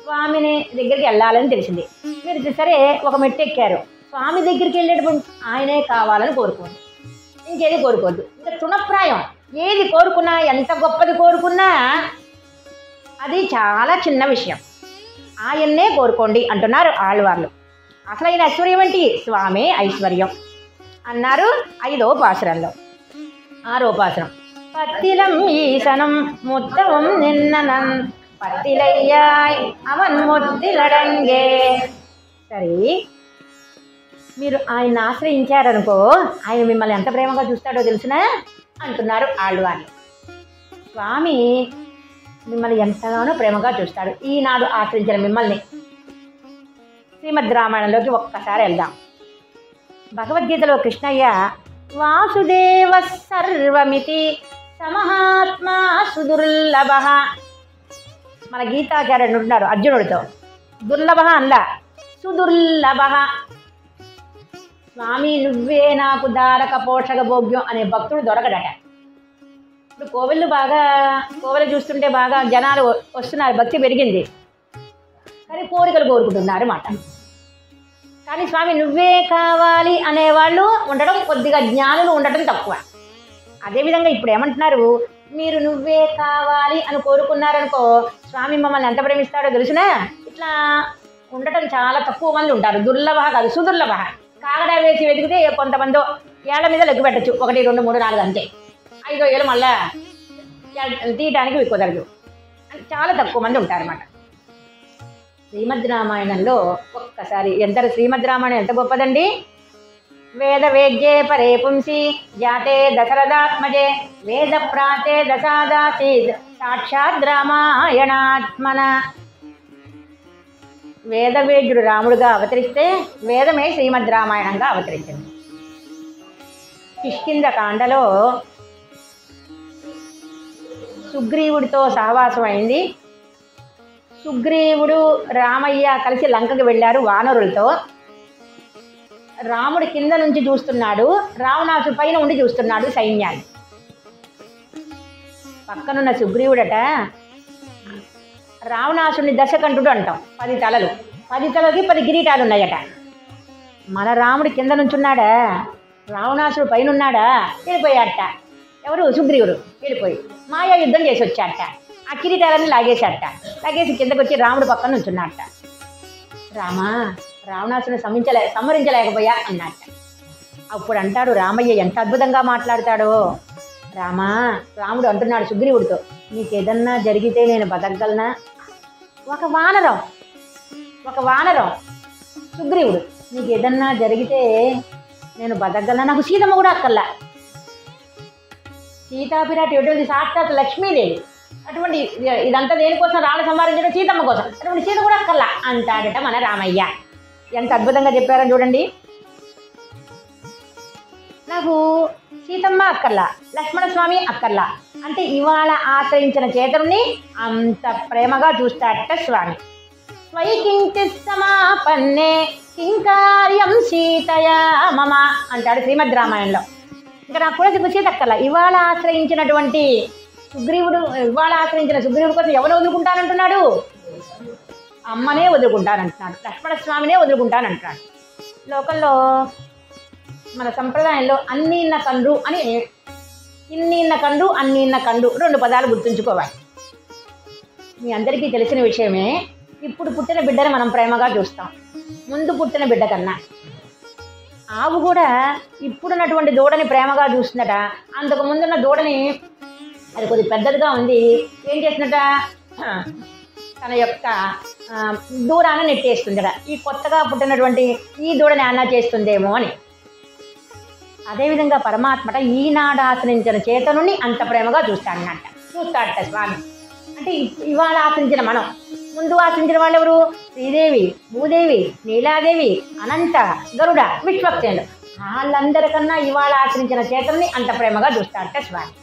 స్వామిని దగ్గరికి వెళ్ళాలని తెలిసింది మీరు సరే ఒక మెట్టు ఎక్కారు స్వామి దగ్గరికి వెళ్ళేటప్పుడు ఆయనే కావాలని కోరుకోండి ఇంకేది కోరుకోవద్దు ఇంకా తృణప్రాయం ఏది కోరుకున్నా ఎంత గొప్పది కోరుకున్నా అది చాలా చిన్న విషయం ఆయన్నే కోరుకోండి అంటున్నారు ఆళ్ళవార్లు అసలైన ఐశ్వర్యం ఏంటి స్వామి ఐశ్వర్యం అన్నారు ఐదో పాసురంలో ఆరో పాసురం పత్తిలం ఈసనం ముత్తవం నిన్ననం పత్తిలయ్యాయ్ అవన్ ముత్తిలడంగే సరే మీరు ఆయన ఆశ్రయించారనుకో ఆయన మిమ్మల్ని ఎంత ప్రేమగా చూస్తాడో తెలుసునా అంటున్నారు ఆళ్ళవార్లు స్వామి మిమ్మల్ని ఎంతగానో ప్రేమగా చూస్తాడు ఈనాడు ఆశ్రయించిన మిమ్మల్ని శ్రీమద్ రామాయణంలోకి ఒక్కసారి వెళ్దాం భగవద్గీతలో కృష్ణయ్య వాసుదేవ సర్వమితి సమహాత్మా సుదుర్లభ మన గీతాచార్యుడు ఉంటున్నారు అర్జునుడితో దుర్లభ అంద సుదుర్లభ స్వామి నువ్వే నాకు దారక పోషక భోగ్యం అనే భక్తుడు దొరకడట ఇప్పుడు కోవిళ్ళు బాగా కోవిలు చూస్తుంటే బాగా జనాలు వస్తున్నారు భక్తి పెరిగింది కానీ కోరికలు కోరుకుంటున్నారు మాట కానీ స్వామి నువ్వే కావాలి అనేవాళ్ళు ఉండడం కొద్దిగా జ్ఞానులు ఉండటం తక్కువ అదేవిధంగా ఇప్పుడు ఏమంటున్నారు మీరు నువ్వే కావాలి అని కోరుకున్నారనుకో స్వామి మమ్మల్ని ఎంత ప్రేమిస్తాడో తెలుసునా ఇట్లా ఉండటం చాలా తక్కువ మంది ఉంటారు దుర్లభ కాదు సుదుర్లభ కాగడా వేసి వెతికితే కొంతమందో ఏళ్ల మీద లెగ్గు పెట్టచ్చు ఒకటి రెండు మూడు నాలుగు అంతే ఐదో ఏళ్ళు మళ్ళా ఏ- తీయటానికి మీకు కుదరదు అంటే చాలా తక్కువ మంది ఉంటారన్నమాట శ్రీమద్ రామాయణంలో ఒక్కసారి ఎంత శ్రీమద్ రామాయణం ఎంత గొప్పదండి వేద వేద్యే పరే పుంసి జాతే దశరథాత్మజే వేద ప్రాతే దశాదాసీద్ సాక్షాత్ రామాయణాత్మన వేదవేద్యుడు రాముడుగా అవతరిస్తే వేదమే శ్రీమద్ రామాయణంగా అవతరించింది కిష్కింద కాండలో సుగ్రీవుడితో సహవాసం అయింది సుగ్రీవుడు రామయ్య కలిసి లంకకి వెళ్ళారు వానరులతో రాముడి కింద నుంచి చూస్తున్నాడు రావణాసు పైన ఉండి చూస్తున్నాడు సైన్యాన్ని పక్కనున్న సుగ్రీవుడట రావణాసుని దశకంఠుడు అంటాం పది తలలు పది తలకి పది కిరీటాలు ఉన్నాయట మన రాముడి కింద నుంచున్నాడా రావణాసుడు పైన ఉన్నాడా వెళ్ళిపోయాట ఎవరు సుగ్రీవుడు వెళ్ళిపోయి మాయా యుద్ధం చేసి వచ్చాట ఆ కిరీటాలన్నీ లాగేశాట లాగేసి కిందకు వచ్చి రాముడు పక్కన నుంచున్నాట రామా రావణాసుని సమించలే సంహరించలేకపోయా అన్నట్ట అప్పుడు అంటాడు రామయ్య ఎంత అద్భుతంగా మాట్లాడతాడో రామా రాముడు అంటున్నాడు సుగ్రీవుడితో నీకు ఏదన్నా జరిగితే నేను బతకగలనా ఒక వానరం ఒక వానరం సుగ్రీవుడు నీకు ఏదన్నా జరిగితే నేను బతకగలనా నాకు సీతమ్మ కూడా అక్కర్లా సీతాపిరాటి ఎటువంటి సాక్షాత్ లక్ష్మీదేవి అటువంటి ఇది- ఇదంతా దేనికోసం రాళ్ళ సంపాదించడం సీతమ్మ కోసం అటువంటి సీత కూడా అక్కర్లా అంటాడట మన రామయ్య ఎంత అద్భుతంగా చెప్పారో చూడండి నాకు సీతమ్మ అక్కర్లా లక్ష్మణ స్వామి అక్కర్లా అంటే ఇవాళ ఆశ్రయించిన చేతరుని అంత ప్రేమగా చూస్తాడట స్వామి స్వై కించిత్ సమాపన్నే కింకార్యం సీతయా మమ అంటాడు శ్రీమద్ రామాయణంలో ఇంకా నాకు కూడా ఇప్పుడు సీత అక్కర్లా ఇవాళ ఆశ్రయించినటువంటి సుగ్రీవుడు ఇవాళ ఆశ్రయించిన సుగ్రీవుడు కోసం ఎవరు వదులుకుంటానంటున్నాడు అమ్మనే వదులుకుంటానంటున్నాడు లక్ష్మణ స్వామినే వదులుకుంటానంటున్నాడు లోకంలో మన సంప్రదాయంలో అన్ని ఇన్న కండ్రు అని ఇన్ని ఇన్న కండ్రు అన్ని ఇన్న కండ్రు రెండు పదాలు గుర్తుంచుకోవాలి మీ అందరికీ తెలిసిన విషయమే ఇప్పుడు పుట్టిన బిడ్డని మనం ప్రేమగా చూస్తాం ముందు పుట్టిన బిడ్డ కన్నా ఆవు కూడా ఇప్పుడున్నటువంటి దూడని ప్రేమగా చూస్తుందట అంతకు ముందున్న దూడని అది కొద్ది పెద్దదిగా ఉంది ఏం చేస్తుందట తన యొక్క ఆ, దూరాన నెట్టేస్తుందట ఈ కొత్తగా పుట్టినటువంటి ఈ దూడని అన్నా చేస్తుందేమో అని అదేవిధంగా పరమాత్మట ఈనాడు ఆశ్రయించిన చేతనుని అంత ప్రేమగా చూస్తాడన్నట్ట చూస్తాడట స్వామి అంటే ఇ- ఇవాళ ఆశ్రయించిన మనం ముందు ఆశ్రయించిన వాళ్ళు ఎవరు శ్రీదేవి భూదేవి నీలాదేవి అనంత గరుడ విశ్వక్సేనుడు వాళ్ళందరికన్నా ఇవాళ ఆశ్రయించిన చేతనుని అంత ప్రేమగా చూస్తాడట స్వామి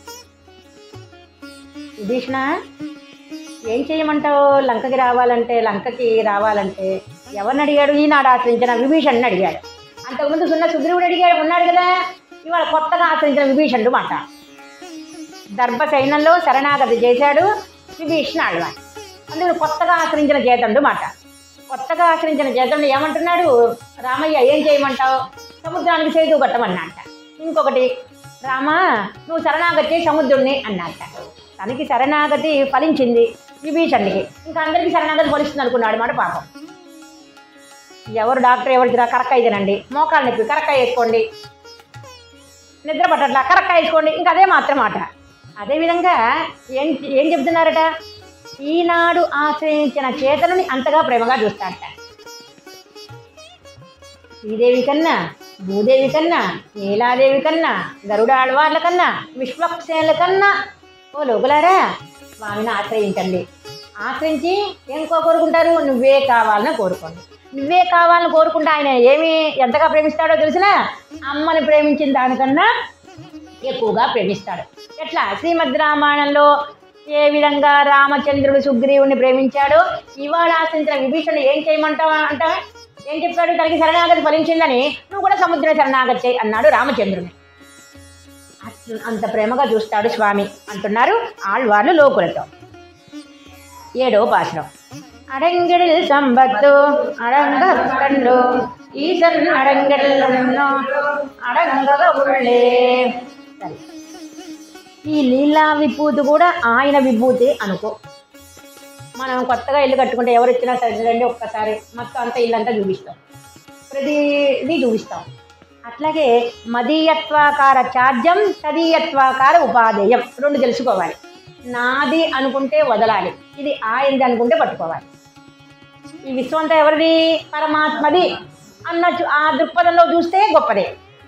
విభీషణ ఏం చేయమంటావు లంకకి రావాలంటే లంకకి రావాలంటే ఎవరిని అడిగాడు ఈనాడు ఆశ్రయించిన విభీషణ్ని అడిగాడు అంతకుముందు సున్న సుగ్రీవుడు అడిగాడు ఉన్నాడు కదా ఇవాళ కొత్తగా ఆశ్రయించిన విభీషణుడు మాట దర్భ సైన్యంలో శరణాగతి చేశాడు విభీషణ ఆళ్వాన్ అందుకని కొత్తగా ఆశ్రయించిన చేతండు మాట కొత్తగా ఆశ్రయించిన చేతండు ఏమంటున్నాడు రామయ్య ఏం చేయమంటావు సముద్రానికి చేతు కట్టమన్నట ఇంకొకటి రామా నువ్వు శరణాగతి సముద్రుణ్ణి అన్నట తనకి శరణాగతి ఫలించింది విభీషణుడికి ఇంకా అందరికీ శరణాగతి ఫలిస్తుంది అనుకున్నాడు మాట పాపం ఎవరు డాక్టర్ ఎవరు తిరా కరక్కాయ తినండి మోకాలు నొప్పి కరక్కాయ వేసుకోండి నిద్ర పట్టట్లా కరక్కాయ వేసుకోండి ఇంకా అదే మాత్రం మాట అదేవిధంగా ఏం ఏం చెప్తున్నారట ఈనాడు ఆశ్రయించిన చేతనుని అంతగా ప్రేమగా చూస్తాడట శ్రీదేవి కన్నా భూదేవి కన్నా నీలాదేవి కన్నా గరుడ ఆళ్వార్ల కన్నా విశ్వక్సేనుల కన్నా ఓ లోకులారా స్వామిని ఆశ్రయించండి ఆశ్రయించి ఏం కో- కోరుకుంటారు నువ్వే కావాలని కోరుకోండి నువ్వే కావాలని కోరుకుంటే ఆయన ఏమి ఎంతగా ప్రేమిస్తాడో తెలిసినా అమ్మని ప్రేమించిన దానికన్నా ఎక్కువగా ప్రేమిస్తాడు ఎట్లా శ్రీమద్ రామాయణంలో ఏ విధంగా రామచంద్రుడు సుగ్రీవుని ప్రేమించాడో ఇవాళ ఆశించిన విభీషణుడు ఏం చేయమంటావా అంటావా ఏం చెప్పాడు తనకి శరణాగతి ఫలించిందని నువ్వు కూడా సముద్ర శరణాగతి చేయి అన్నాడు రామచంద్రుని అట్ల- అంత ప్రేమగా చూస్తాడు స్వామి అంటున్నారు ఆళ్వార్లు లోకులతో ఏడో పాశ్రం అడంగిడిల్ సంబత్తు అడంగ కండు ఈసన్ అడంగిడిల్ అడంగగా உள்ளே సరే ఈ లీలా విభూతి కూడా ఆయన విభూతి అనుకో మనం కొత్తగా ఇల్లు కట్టుకుంటే ఎవరు ఇచ్చినా సరే రండి ఒక్కసారి మొత్తం అంతా ఇల్లంతా చూపిస్తాం ప్రతిదీ చూపిస్తాం అట్లాగే మదీయత్వాకార చార్జం తదీయత్వాకార ఉపాధేయం రెండు తెలుసుకోవాలి నాది అనుకుంటే వదలాలి ఇది ఆయనది అనుకుంటే పట్టుకోవాలి ఈ విశ్వం అంతా ఎవరిది పరమాత్మది అన్న చు- ఆ దృక్పథంలో చూస్తే గొప్పదే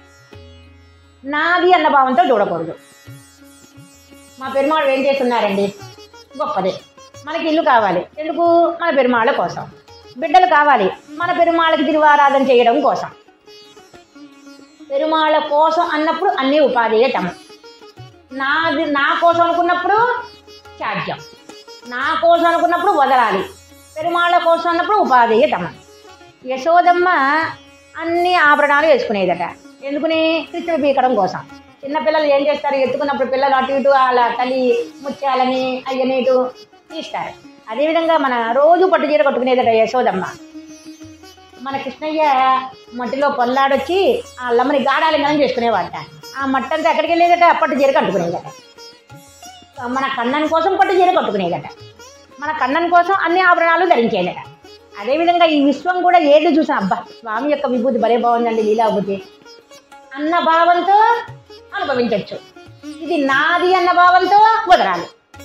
నాది అన్న భావంతో చూడకూడదు మా పెరుమాళ్ళు ఏం చేస్తున్నారండి గొప్పదే మనకి ఇల్లు కావాలి ఎందుకు మన పెరుమాళ్ళ కోసం బిడ్డలు కావాలి మన పెరుమాళ్ళకి తిరువారాధన చేయడం కోసం పెరుమాళ్ళ కోసం అన్నప్పుడు అన్నీ ఉపాధేయటము నాది నా కోసం అనుకున్నప్పుడు త్యాజ్యం నా కోసం అనుకున్నప్పుడు వదలాలి పెరుమాళ్ళ కోసం అన్నప్పుడు ఉపాధేయటమ యశోదమ్మ అన్ని ఆభరణాలు వేసుకునేదట ఎందుకుని కృష్ణుడు పీకడం కోసం చిన్నపిల్లలు ఏం చేస్తారు ఎత్తుకున్నప్పుడు పిల్లలు అటు ఇటు అలా తల్లి ముత్యాలని అయ్యని ఇటు తీస్తారు అదేవిధంగా మన రోజు పట్టు చీర కట్టుకునేదట యశోదమ్మ మన కృష్ణయ్య మట్టిలో పొల్లాడొచ్చి ఆ లమ్మని గాఢాలింగనం చేసుకునేవాడట ఆ మట్టి అంతా ఎక్కడికి వెళ్ళేదట పట్టు చీర కట్టుకునేదట మన కన్నన్ కోసం పట్టు చీర కట్టుకునేదట మన కన్నన్ కోసం అన్ని ఆభరణాలు ధరించేదట అదేవిధంగా ఈ విశ్వం కూడా ఏది చూసినా అబ్బా స్వామి యొక్క విభూతి భలే బాగుందండి లీలాభూతి అన్న భావంతో అనుభవించవచ్చు ఇది నాది అన్న భావంతో వదరాలి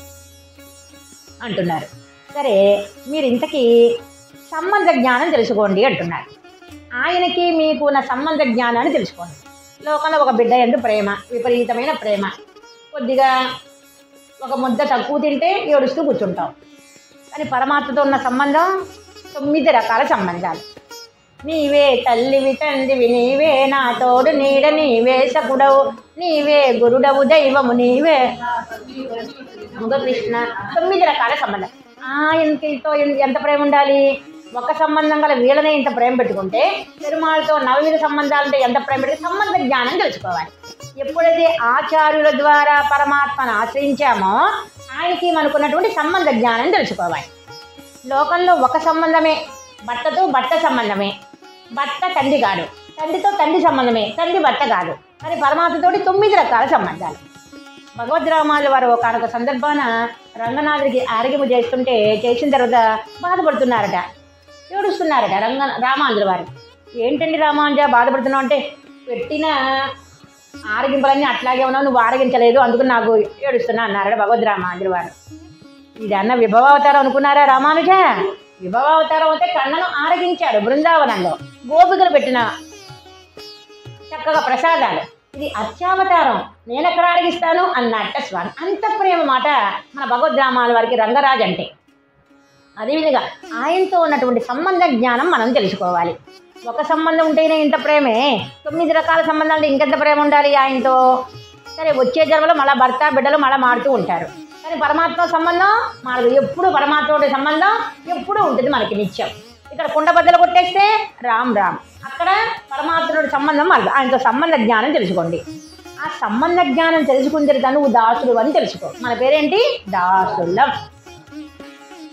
అంటున్నారు సరే మీరు ఇంతకీ సంబంధ జ్ఞానం తెలుసుకోండి అంటున్నారు ఆయనకి మీకు ఉన్న సంబంధ జ్ఞానాన్ని తెలుసుకోండి లోకంలో ఒక బిడ్డ ఎందు ప్రేమ విపరీతమైన ప్రేమ కొద్దిగా ఒక ముద్ద తక్కువ తింటే ఏడుస్తూ కూర్చుంటాం కానీ పరమాత్మతో ఉన్న సంబంధం తొమ్మిది రకాల సంబంధాలు నీవే తల్లివి తండ్రివి నీవే నా తోడు నీడ నీవే సకుడవు నీవే గురుడవు దైవము నీవే ముగ కృష్ణ తొమ్మిది రకాల సంబంధం ఆయనకితో ఎన్- ఎంత ప్రేమ ఉండాలి ఒక సంబంధం గల వీళ్ళనే ఇంత ప్రేమ పెట్టుకుంటే పెరుమాళ్ళతో నవవిధ సంబంధాలంటే ఎంత ప్రేమ పెట్టి సంబంధ జ్ఞానం తెలుసుకోవాలి ఎప్పుడైతే ఆచార్యుల ద్వారా పరమాత్మను ఆశ్రయించామో ఆయనకి మనకున్నటువంటి సంబంధ జ్ఞానం తెలుసుకోవాలి లోకంలో ఒక సంబంధమే భర్తతో భర్త సంబంధమే భర్త తండ్రి కాదు తండ్రితో తండ్రి సంబంధమే తండ్రి భర్త కాదు కానీ పరమాత్మతోటి తొమ్మిది రకాల సంబంధాలు భగవద్రామాల వారు ఒకనొక సందర్భాన రంగనాథుడికి ఆరోగ్యము చేస్తుంటే చేసిన తర్వాత బాధపడుతున్నారట ఏడుస్తున్నారట రంగ రామాంధ్ర వారు ఏంటండి రామాంజ బాధపడుతున్నావు అంటే పెట్టిన ఆరగింపులన్నీ అట్లాగే ఉన్నావు నువ్వు ఆరగించలేదు అందుకు నాకు ఏడుస్తున్నా అన్నారట భగవద్రామాంధ్ర వారు ఇది అన్న విభవావతారం అనుకున్నారా రామానుజ విభవావతారం అయితే కన్నను ఆరగించాడు బృందావనంలో గోపికలు పెట్టిన చక్కగా ప్రసాదాలు ఇది అత్యావతారం నేను ఎక్కడ అడిగిస్తాను అన్నట్ట స్వామి అంత ప్రేమ మాట మన భగవద్రామాల వారికి రంగరాజు అంటే అదేవిధంగా ఆయనతో ఉన్నటువంటి సంబంధ జ్ఞానం మనం తెలుసుకోవాలి ఒక సంబంధం ఉంటేనే ఇంత ప్రేమే తొమ్మిది రకాల సంబంధాలు ఇంకెంత ప్రేమ ఉండాలి ఆయనతో సరే వచ్చే జన్మలో మళ్ళీ భర్త బిడ్డలు మళ్ళీ మారుతూ ఉంటారు కానీ పరమాత్మ సంబంధం మారదు ఎప్పుడు పరమాత్మతోటి సంబంధం ఎప్పుడూ ఉంటుంది మనకి నిత్యం ఇక్కడ కుండ బద్దలు కొట్టేస్తే రామ్ రామ్ అక్కడ పరమాత్ముడి సంబంధం మారదు ఆయనతో సంబంధ జ్ఞానం తెలుసుకోండి ఆ సంబంధ జ్ఞానం తెలుసుకున్న తర్వాత నువ్వు దాసుడు అని తెలుసుకో మన పేరేంటి దాసులం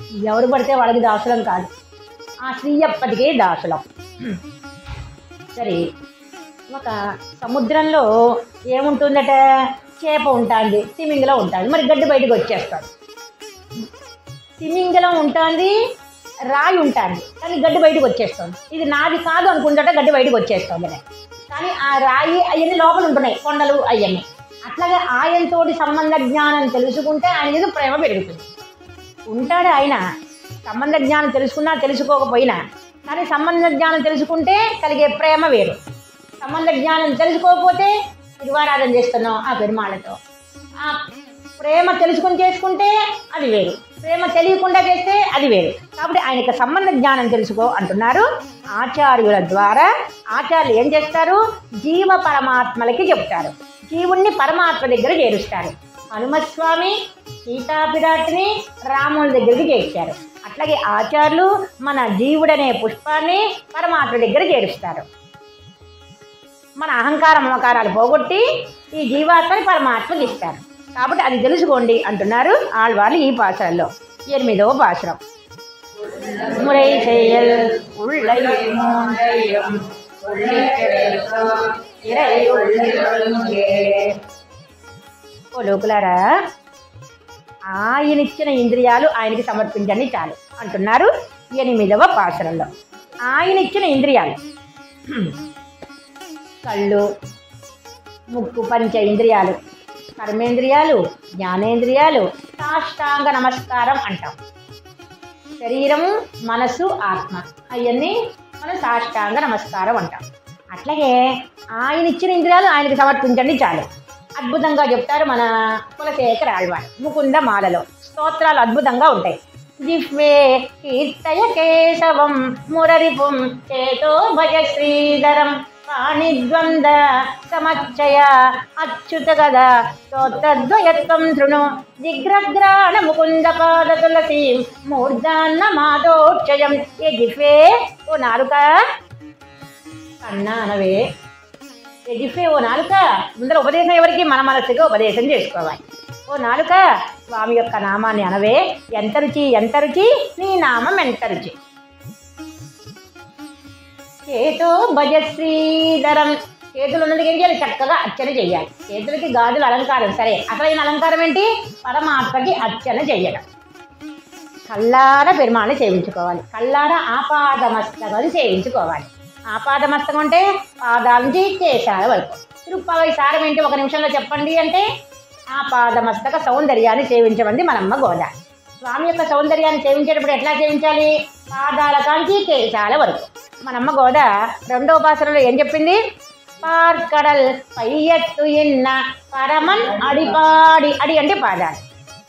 ఎవరు పడితే వాళ్ళకి దాసులం కాదు ఆ స్త్రీ ఎప్పటికీ దాసులం సరే ఒక సముద్రంలో ఏముంటుందట చేప ఉంటుంది తిమింగలం ఉంటుంది మరి గడ్డి బయటకు వచ్చేస్తాడు తిమింగలం ఉంటుంది రాయి ఉంటుంది కానీ గడ్డి బయటకు వచ్చేస్తుంది ఇది నాది కాదు అనుకుంటుంటే గడ్డి బయటకు వచ్చేస్తుంది అని. కానీ ఆ రాయి అవన్నీ లోపల ఉంటున్నాయి కొండలు అవన్నీ అట్లాగే ఆయనతోటి సంబంధ జ్ఞానం తెలుసుకుంటే ఆయన మీద ప్రేమ పెరుగుతుంది ఉంటాడు ఆయన సంబంధ జ్ఞానం తెలుసుకున్నా తెలుసుకోకపోయినా కానీ సంబంధ జ్ఞానం తెలుసుకుంటే కలిగే ప్రేమ వేరు సంబంధ జ్ఞానం తెలుసుకోకపోతే తిరువారాధన చేస్తున్నాం ఆ పెరుమాళ్ళతో ఆ ప్రేమ తెలుసుకుని చేసుకుంటే అది వేరు ప్రేమ తెలియకుండా చేస్తే అది వేరు కాబట్టి ఆయనకి సంబంధ జ్ఞానం తెలుసుకో అంటున్నారు ఆచార్యుల ద్వారా ఆచార్యులు ఏం చేస్తారు జీవ పరమాత్మలకి చెప్తారు జీవుణ్ణి పరమాత్మ దగ్గర చేరుస్తారు హనుమస్వామి సీతాపిరాటిని రాముల దగ్గరికి చేర్చారు అట్లాగే ఆచార్యులు మన జీవుడనే పుష్పాన్ని పరమాత్మ దగ్గర చేరుస్తారు మన అహంకార మమకారాలు పోగొట్టి ఈ జీవాత్మని పరమాత్మకి ఇస్తారు కాబట్టి అది తెలుసుకోండి అంటున్నారు ఆళ్వాళ్ళు ఈ పాసరంలో ఎనిమిదవ పాసరం మురై செயல் உள்ளை மூன்றையும் உள்ளிட்டிருக்கோ இறை உள்ளிருங்கே. ఓ లోకులారా ఆయనిచ్చిన ఇంద్రియాలు ఆయనకి సమర్పించండి చాలు అంటున్నారు ఎనిమిదవ పాసరంలో ఆయన ఇచ్చిన ఇంద్రియాలు కళ్ళు ముక్కు పంచ ఇంద్రియాలు కర్మేంద్రియాలు జ్ఞానేంద్రియాలు సాష్టాంగ నమస్కారం అంటాం శరీరము మనసు ఆత్మ అవన్నీ మనం సాష్టాంగ నమస్కారం అంటాం అట్లాగే ఆయన ఇచ్చిన ఇంద్రియాలు ఆయనకి సమర్పించండి చాలు అద్భుతంగా చెప్తారు మన కులశేఖర ఆళ్వార్ ముకుంద మాలలో స్తోత్రాలు అద్భుతంగా ఉంటాయి జిహ్వే కీర్తయ కేశవం మురరిపుం చేతో భజ శ్రీధరం పాణిద్వంద సమచ్చయ అచ్యుత గద స్తోత్రద్వయత్వం శృణు జిగ్రగ్రాణ ముకుంద పాద తులసి మూర్ధాన్న మాదోక్షయం ఏ జిఫే ఓ నాలుక కన్నా అనవే ఏ జిఫే ఓ నాలుక ముందర ఉపదేశం ఎవరికి మన మనసుగా ఉపదేశం చేసుకోవాలి ఓ నాలుక స్వామి యొక్క నామాన్ని అనవే ఎంత రుచి ఎంత రుచి నీ నామం ఎంత రుచి చేతో భజ శ్రీధరం చేతులు ఉన్నది ఏం చేయాలి చక్కగా అర్చన చేయాలి చేతులకి గాజులు అలంకారం సరే అసలైన అలంకారం ఏంటి పరమాత్మకి అర్చన చేయడం కల్లార పెరుమాళని సేవించుకోవాలి కల్లార ఆపాదమస్తకాలు సేవించుకోవాలి ఆపాదమస్తకం అంటే పాదాల నుంచి కేశాల వరకు తిరుప్పావై సారం ఏంటి ఒక నిమిషంలో చెప్పండి అంటే ఆపాదమస్తక సౌందర్యాన్ని సేవించమంది మనమ్మ గోద స్వామి యొక్క సౌందర్యాన్ని సేవించేటప్పుడు ఎట్లా సేవించాలి పాదాల కాంచి కేశాల వరకు మనమ్మ గోద రెండో ఉపాసనలో ఏం చెప్పింది పార్కడల్ పయ్యట్టు ఎన్న పరమన్ అడిపాడి అడి అంటే పాదాలు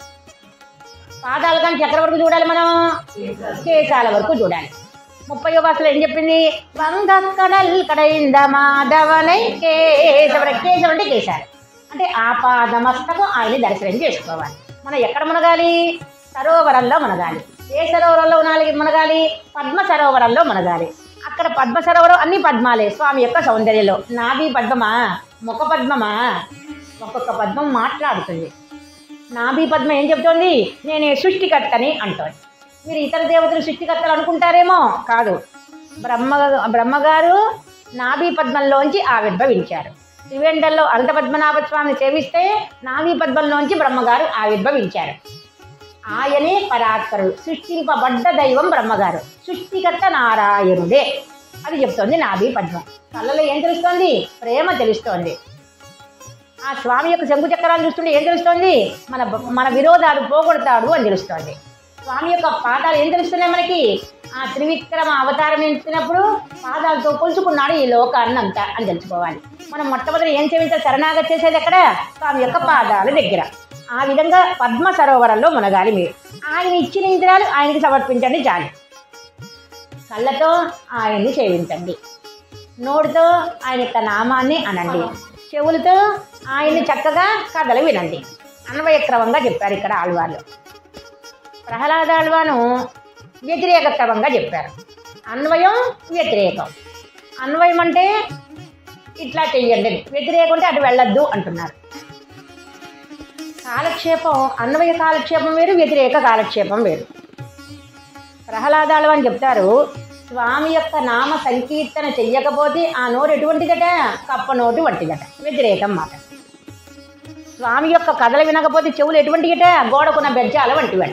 పాదాల కానీ చక్ర వరకు చూడాలి మనం కేశాల వరకు చూడాలి ముప్పై భాషలో ఏం చెప్పింది వంగ కడల్ కడైంద మాధవనై కేశవ కేశవం అంటే కేశాలు అంటే ఆపాద మస్తకం ఆయన్ని దర్శనం చేసుకోవాలి మనం ఎక్కడ మునగాలి సరోవరంలో మునగాలి ఏ సరోవరంలో ఉనాలి మునగాలి పద్మ సరోవరంలో మునగాలి అక్కడ పద్మ సరోవరం అన్ని పద్మాలే స్వామి యొక్క సౌందర్యంలో నాభి పద్మమా ముఖ పద్మమా ఒక్కొక్క పద్మం మాట్లాడుతుంది నాభి పద్మ ఏం చెప్తోంది నేను సృష్టికర్తని అంటోంది మీరు ఇతర దేవతలు సృష్టికర్తలు అనుకుంటారేమో కాదు బ్రహ్మ బ్రహ్మగారు నాభి పద్మంలోంచి ఆవిర్భవించారు త్రివేండల్లో అనంత పద్మనాభ స్వామిని సేవిస్తే నాభి పద్మంలోంచి బ్రహ్మగారు ఆవిర్భవించారు ఆయనే పరాత్పరుడు సృష్టింపబడ్డ దైవం బ్రహ్మగారు సృష్టికర్త నారాయణుడే అది చెప్తోంది నాభి పద్మం కళ్ళలో ఏం తెలుస్తోంది ప్రేమ తెలుస్తోంది ఆ స్వామి యొక్క శంకు చక్రాలు చూస్తుంటే ఏం తెలుస్తోంది మన మన విరోధాలు పోగొడతాడు అని తెలుస్తోంది స్వామి యొక్క పాదాలు ఏం తెలుస్తున్నాయి మనకి ఆ త్రివిక్రమ అవతారం ఎత్తినప్పుడు పాదాలతో కొలుచుకున్నాడు ఈ లోకాన్నంతా అని తెలుసుకోవాలి మనం మొట్టమొదటి ఏం చేయించాలి శరణాగతి చేసేది ఎక్కడ స్వామి యొక్క పాదాల దగ్గర ఆ విధంగా పద్మ సరోవరంలో మునగాలి మీరు ఆయన ఇచ్చిన ఇంద్రాలు ఆయనకి సమర్పించండి చాలు కళ్ళతో ఆయన్ని సేవించండి నోటితో ఆయన యొక్క నామాన్ని అనండి చెవులతో ఆయన్ని చక్కగా కథలు వినండి అన్వయక్రమంగా చెప్పారు ఇక్కడ ఆళ్వార్లు ప్రహ్లాద ఆళ్వాను వ్యతిరేక క్రమంగా చెప్పారు అన్వయం వ్యతిరేకం అన్వయం అంటే ఇట్లా చెయ్యండి వ్యతిరేకం అంటే అటు వెళ్ళొద్దు అంటున్నారు కాలక్షేపం అన్వయ కాలక్షేపం వేరు వ్యతిరేక కాలక్షేపం వేరు ప్రహ్లాదాలు అని చెప్తారు స్వామి యొక్క నామ సంకీర్తన చెయ్యకపోతే ఆ నోరు ఎటువంటిదట కప్ప నోటు వంటిదట వ్యతిరేకం మాట స్వామి యొక్క కథలు వినకపోతే చెవులు ఎటువంటిగట గోడకున్న బెజ్జాల వంటివట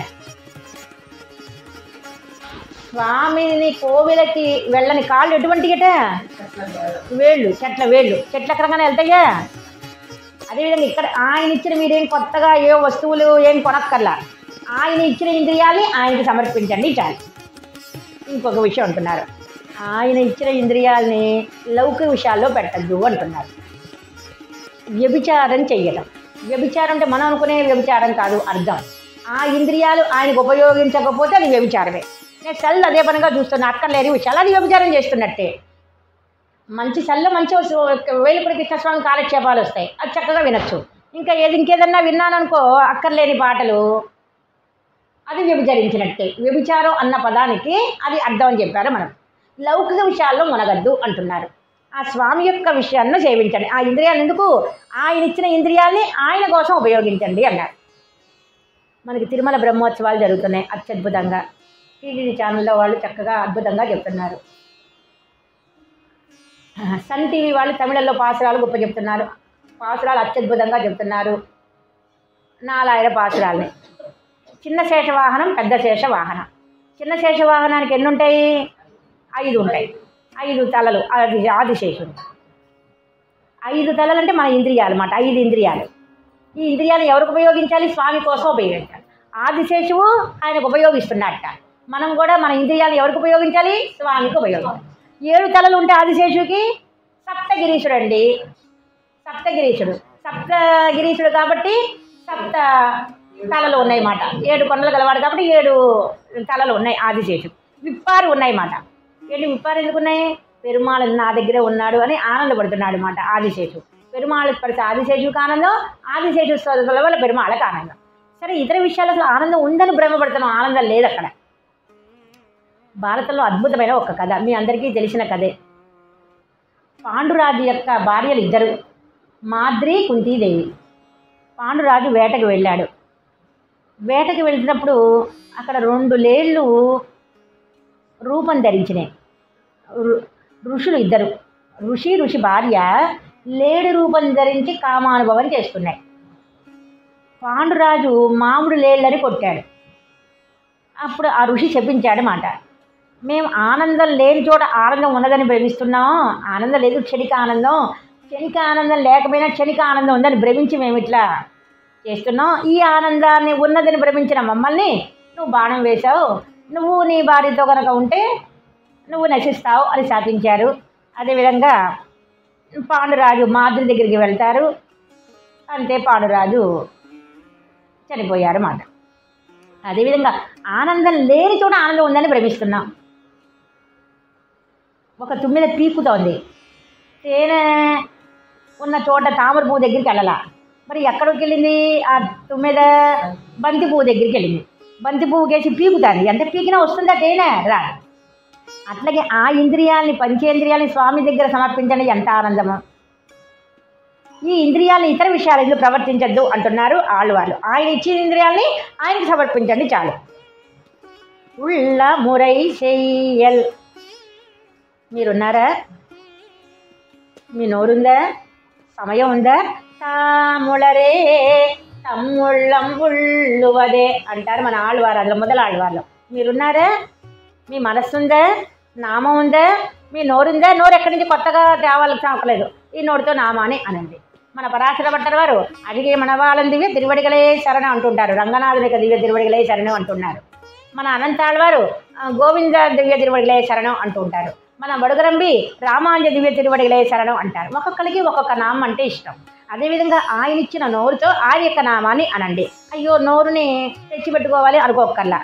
స్వామిని కోవిలకి వెళ్ళని కాళ్ళు ఎటువంటిగట వేళ్ళు చెట్ల వేళ్ళు చెట్ల ఎక్కడికైనా వెళ్తాయా అదేవిధంగా ఇక్కడ ఆయన ఇచ్చిన మీరేం కొత్తగా ఏ వస్తువులు ఏం కొనక్కర్లా ఆయన ఇచ్చిన ఇంద్రియాల్ని ఆయనకి సమర్పించండి చాలు ఇంకొక విషయం అంటున్నారు ఆయన ఇచ్చిన ఇంద్రియాల్ని లౌకిక విషయాల్లో పెట్టద్దు అంటున్నారు వ్యభిచారం చెయ్యడం వ్యభిచారం అంటే మనం అనుకునే వ్యభిచారం కాదు అర్థం ఆ ఇంద్రియాలు ఆయనకు ఉపయోగించకపోతే అది వ్యభిచారమే నేను సెల్ అదే పనిగా చూస్తున్నా అక్కర్లేని విషయాలు అది వ్యభిచారం చేస్తున్నట్టే మంచి సెల్లో మంచి వేలుపుడి కృష్ణస్వామి కాలక్షేపాలు వస్తాయి అది చక్కగా వినొచ్చు ఇంకా ఏది ఇంకేదన్నా విన్నాననుకో అక్కర్లేని పాటలు అది వ్యభిచరించినట్టే వ్యభిచారం అన్న పదానికి అది అర్థం అని చెప్పారు మనం లౌకిక విషయాల్లో మునగద్దు అంటున్నారు ఆ స్వామి యొక్క విషయాన్ని సేవించండి ఆ ఇంద్రియాలు ఎందుకు ఆయన ఇచ్చిన ఇంద్రియాల్ని ఆయన కోసం ఉపయోగించండి అన్నారు మనకి తిరుమల బ్రహ్మోత్సవాలు జరుగుతున్నాయి అత్యద్భుతంగా టీటీడీ ఛానల్లో వాళ్ళు చక్కగా అద్భుతంగా చెప్తున్నారు సన్ టీవీ వాళ్ళు తమిళంలో పాసురాలు గొప్ప చెప్తున్నారు పాసురాలు అత్యద్భుతంగా చెప్తున్నారు నాలాయిర పాసురాల్ని చిన్న శేష వాహనం పెద్ద శేష వాహనం చిన్న శేష వాహనానికి ఎన్ని ఉంటాయి ఐదు ఉంటాయి ఐదు తలలు అది ఆదిశేషుడు ఐదు తలలు అంటే మన ఇంద్రియాలు అన్నమాట ఐదు ఇంద్రియాలు ఈ ఇంద్రియాలు ఎవరికి ఉపయోగించాలి స్వామి కోసం ఉపయోగించాలి ఆదిశేషువు ఆయనకు ఉపయోగిస్తున్నట్ట మనం కూడా మన ఇంద్రియాలు ఎవరికి ఉపయోగించాలి స్వామికి ఉపయోగించాలి ఏడు తలలు ఉంటే ఆదిశేషుకి సప్తగిరీషుడు అండి సప్తగిరీషుడు సప్తగిరీషుడు కాబట్టి సప్త తలలు ఉన్నాయి మాట ఏడు కొండలు గలవాడు కాబట్టి ఏడు తలలు ఉన్నాయి ఆదిశేషుడు విప్పారు ఉన్నాయి మాట ఏంటి విప్పారు ఎందుకు ఉన్నాయి పెరుమాళ్ నా దగ్గరే ఉన్నాడు అని ఆనందపడుతున్నాడు మాట ఆదిశేషు పెరుమాళ పరిస్థితి ఆదిశేషుకి ఆనందం ఆదిశేషు స్తోత్రాల వల్ల పెరుమాళకి ఆనందం సరే ఇతర విషయాలు అసలు ఆనందం ఉందని భ్రమపడుతున్నాం ఆనందం లేదు అక్కడ భారతంలో అద్భుతమైన ఒక కథ మీ అందరికీ తెలిసిన కథే పాండురాజు యొక్క భార్యలు ఇద్దరు మాద్రి కుంతీదేవి పాండురాజు వేటకు వెళ్ళాడు వేటకి వెళ్తున్నప్పుడు అక్కడ రెండు లేళ్ళు రూపం ధరించినాయి ఋ- ఋషులు ఇద్దరు ఋషి ఋషి భార్య లేడి రూపం ధరించి కామానుభవం చేస్తున్నాయి పాండురాజు మామిడి లేళ్ళని కొట్టాడు అప్పుడు ఆ ఋషి చెప్పించాడు మాట మేము ఆనందం లేని చోట ఆనందం ఉన్నదని భ్రమిస్తున్నాం ఆనందం లేదు క్షణిక ఆనందం క్షణిక ఆనందం లేకపోయినా క్షణిక ఆనందం ఉందని భ్రమించి మేము ఇట్లా చేస్తున్నాం ఈ ఆనందాన్ని ఉన్నదని భ్రమించిన మమ్మల్ని నువ్వు బాణం వేశావు నువ్వు నీ భార్యతో కనుక ఉంటే నువ్వు నశిస్తావు అని శాపించారు అదేవిధంగా పాండురాజు మాద్రి దగ్గరికి వెళ్తారు అంతే పాండురాజు చనిపోయారు మాట అదేవిధంగా ఆనందం లేని చోట ఆనందం ఉందని భ్రమిస్తున్నాం ఒక తుమ్మిద పీకుతోంది తేనె ఉన్న చోట తామర పువ్వు దగ్గరికి వెళ్ళాల మరి ఎక్కడికి వెళ్ళింది ఆ తుమ్మిద బంతి పువ్వు దగ్గరికి వెళ్ళింది బంతి పువ్వు కేసి పీకుతాను ఎంత పీకినా వస్తుందా తేనె రా అట్లాగే ఆ ఇంద్రియాల్ని పంచేంద్రియాల్ని స్వామి దగ్గర సమర్పించండి ఎంత ఆనందము ఈ ఇంద్రియాలను ఇతర విషయాలు ఎందుకు ప్రవర్తించద్దు అంటున్నారు ఆళ్ళవాళ్ళు ఆయన ఇచ్చిన ఇంద్రియాల్ని ఆయనకి సమర్పించండి చాలు ఉళ్ళ మురై చెయ్యల్ మీరున్నారా మీ నోరుందా సమయం ఉందా తాముళరే తమ్ముళ్ళం ఉళ్ళువదే అంటారు మన ఆళ్ళవారు అందులో మొదలు ఆళ్ళవాళ్ళు మీరున్నారా మీ మనస్సు ఉందా నామం ఉందా మీ నోరుందా నోరు ఎక్కడి నుంచి కొత్తగా తేవాల్సిన అవసరం ఈ నోటితో నామాని అనండి మన పరాశర భట్టర్ వారు అడిగే మన వాళ్ళని దివ్య తిరువడిగలే శరణం అంటుంటారు రంగనాథునికి దివ్య తిరువడిగలే శరణం అంటున్నారు మన అనంతాళ్ వారు ఆ, గోవింద దివ్య తిరువడిగలే శరణం అంటుంటారు మన బడుగరంబి రామాంజ దివ్య తిరువడిగలే శరణం అంటారు ఒక్కొక్కరికి ఒక్కొక్క నామం అంటే ఇష్టం అదేవిధంగా ఆయన ఇచ్చిన నోరుతో ఆయన యొక్క నామాన్ని అనండి అయ్యో నోరుని తెచ్చిపెట్టుకోవాలి అనుకోకర్లా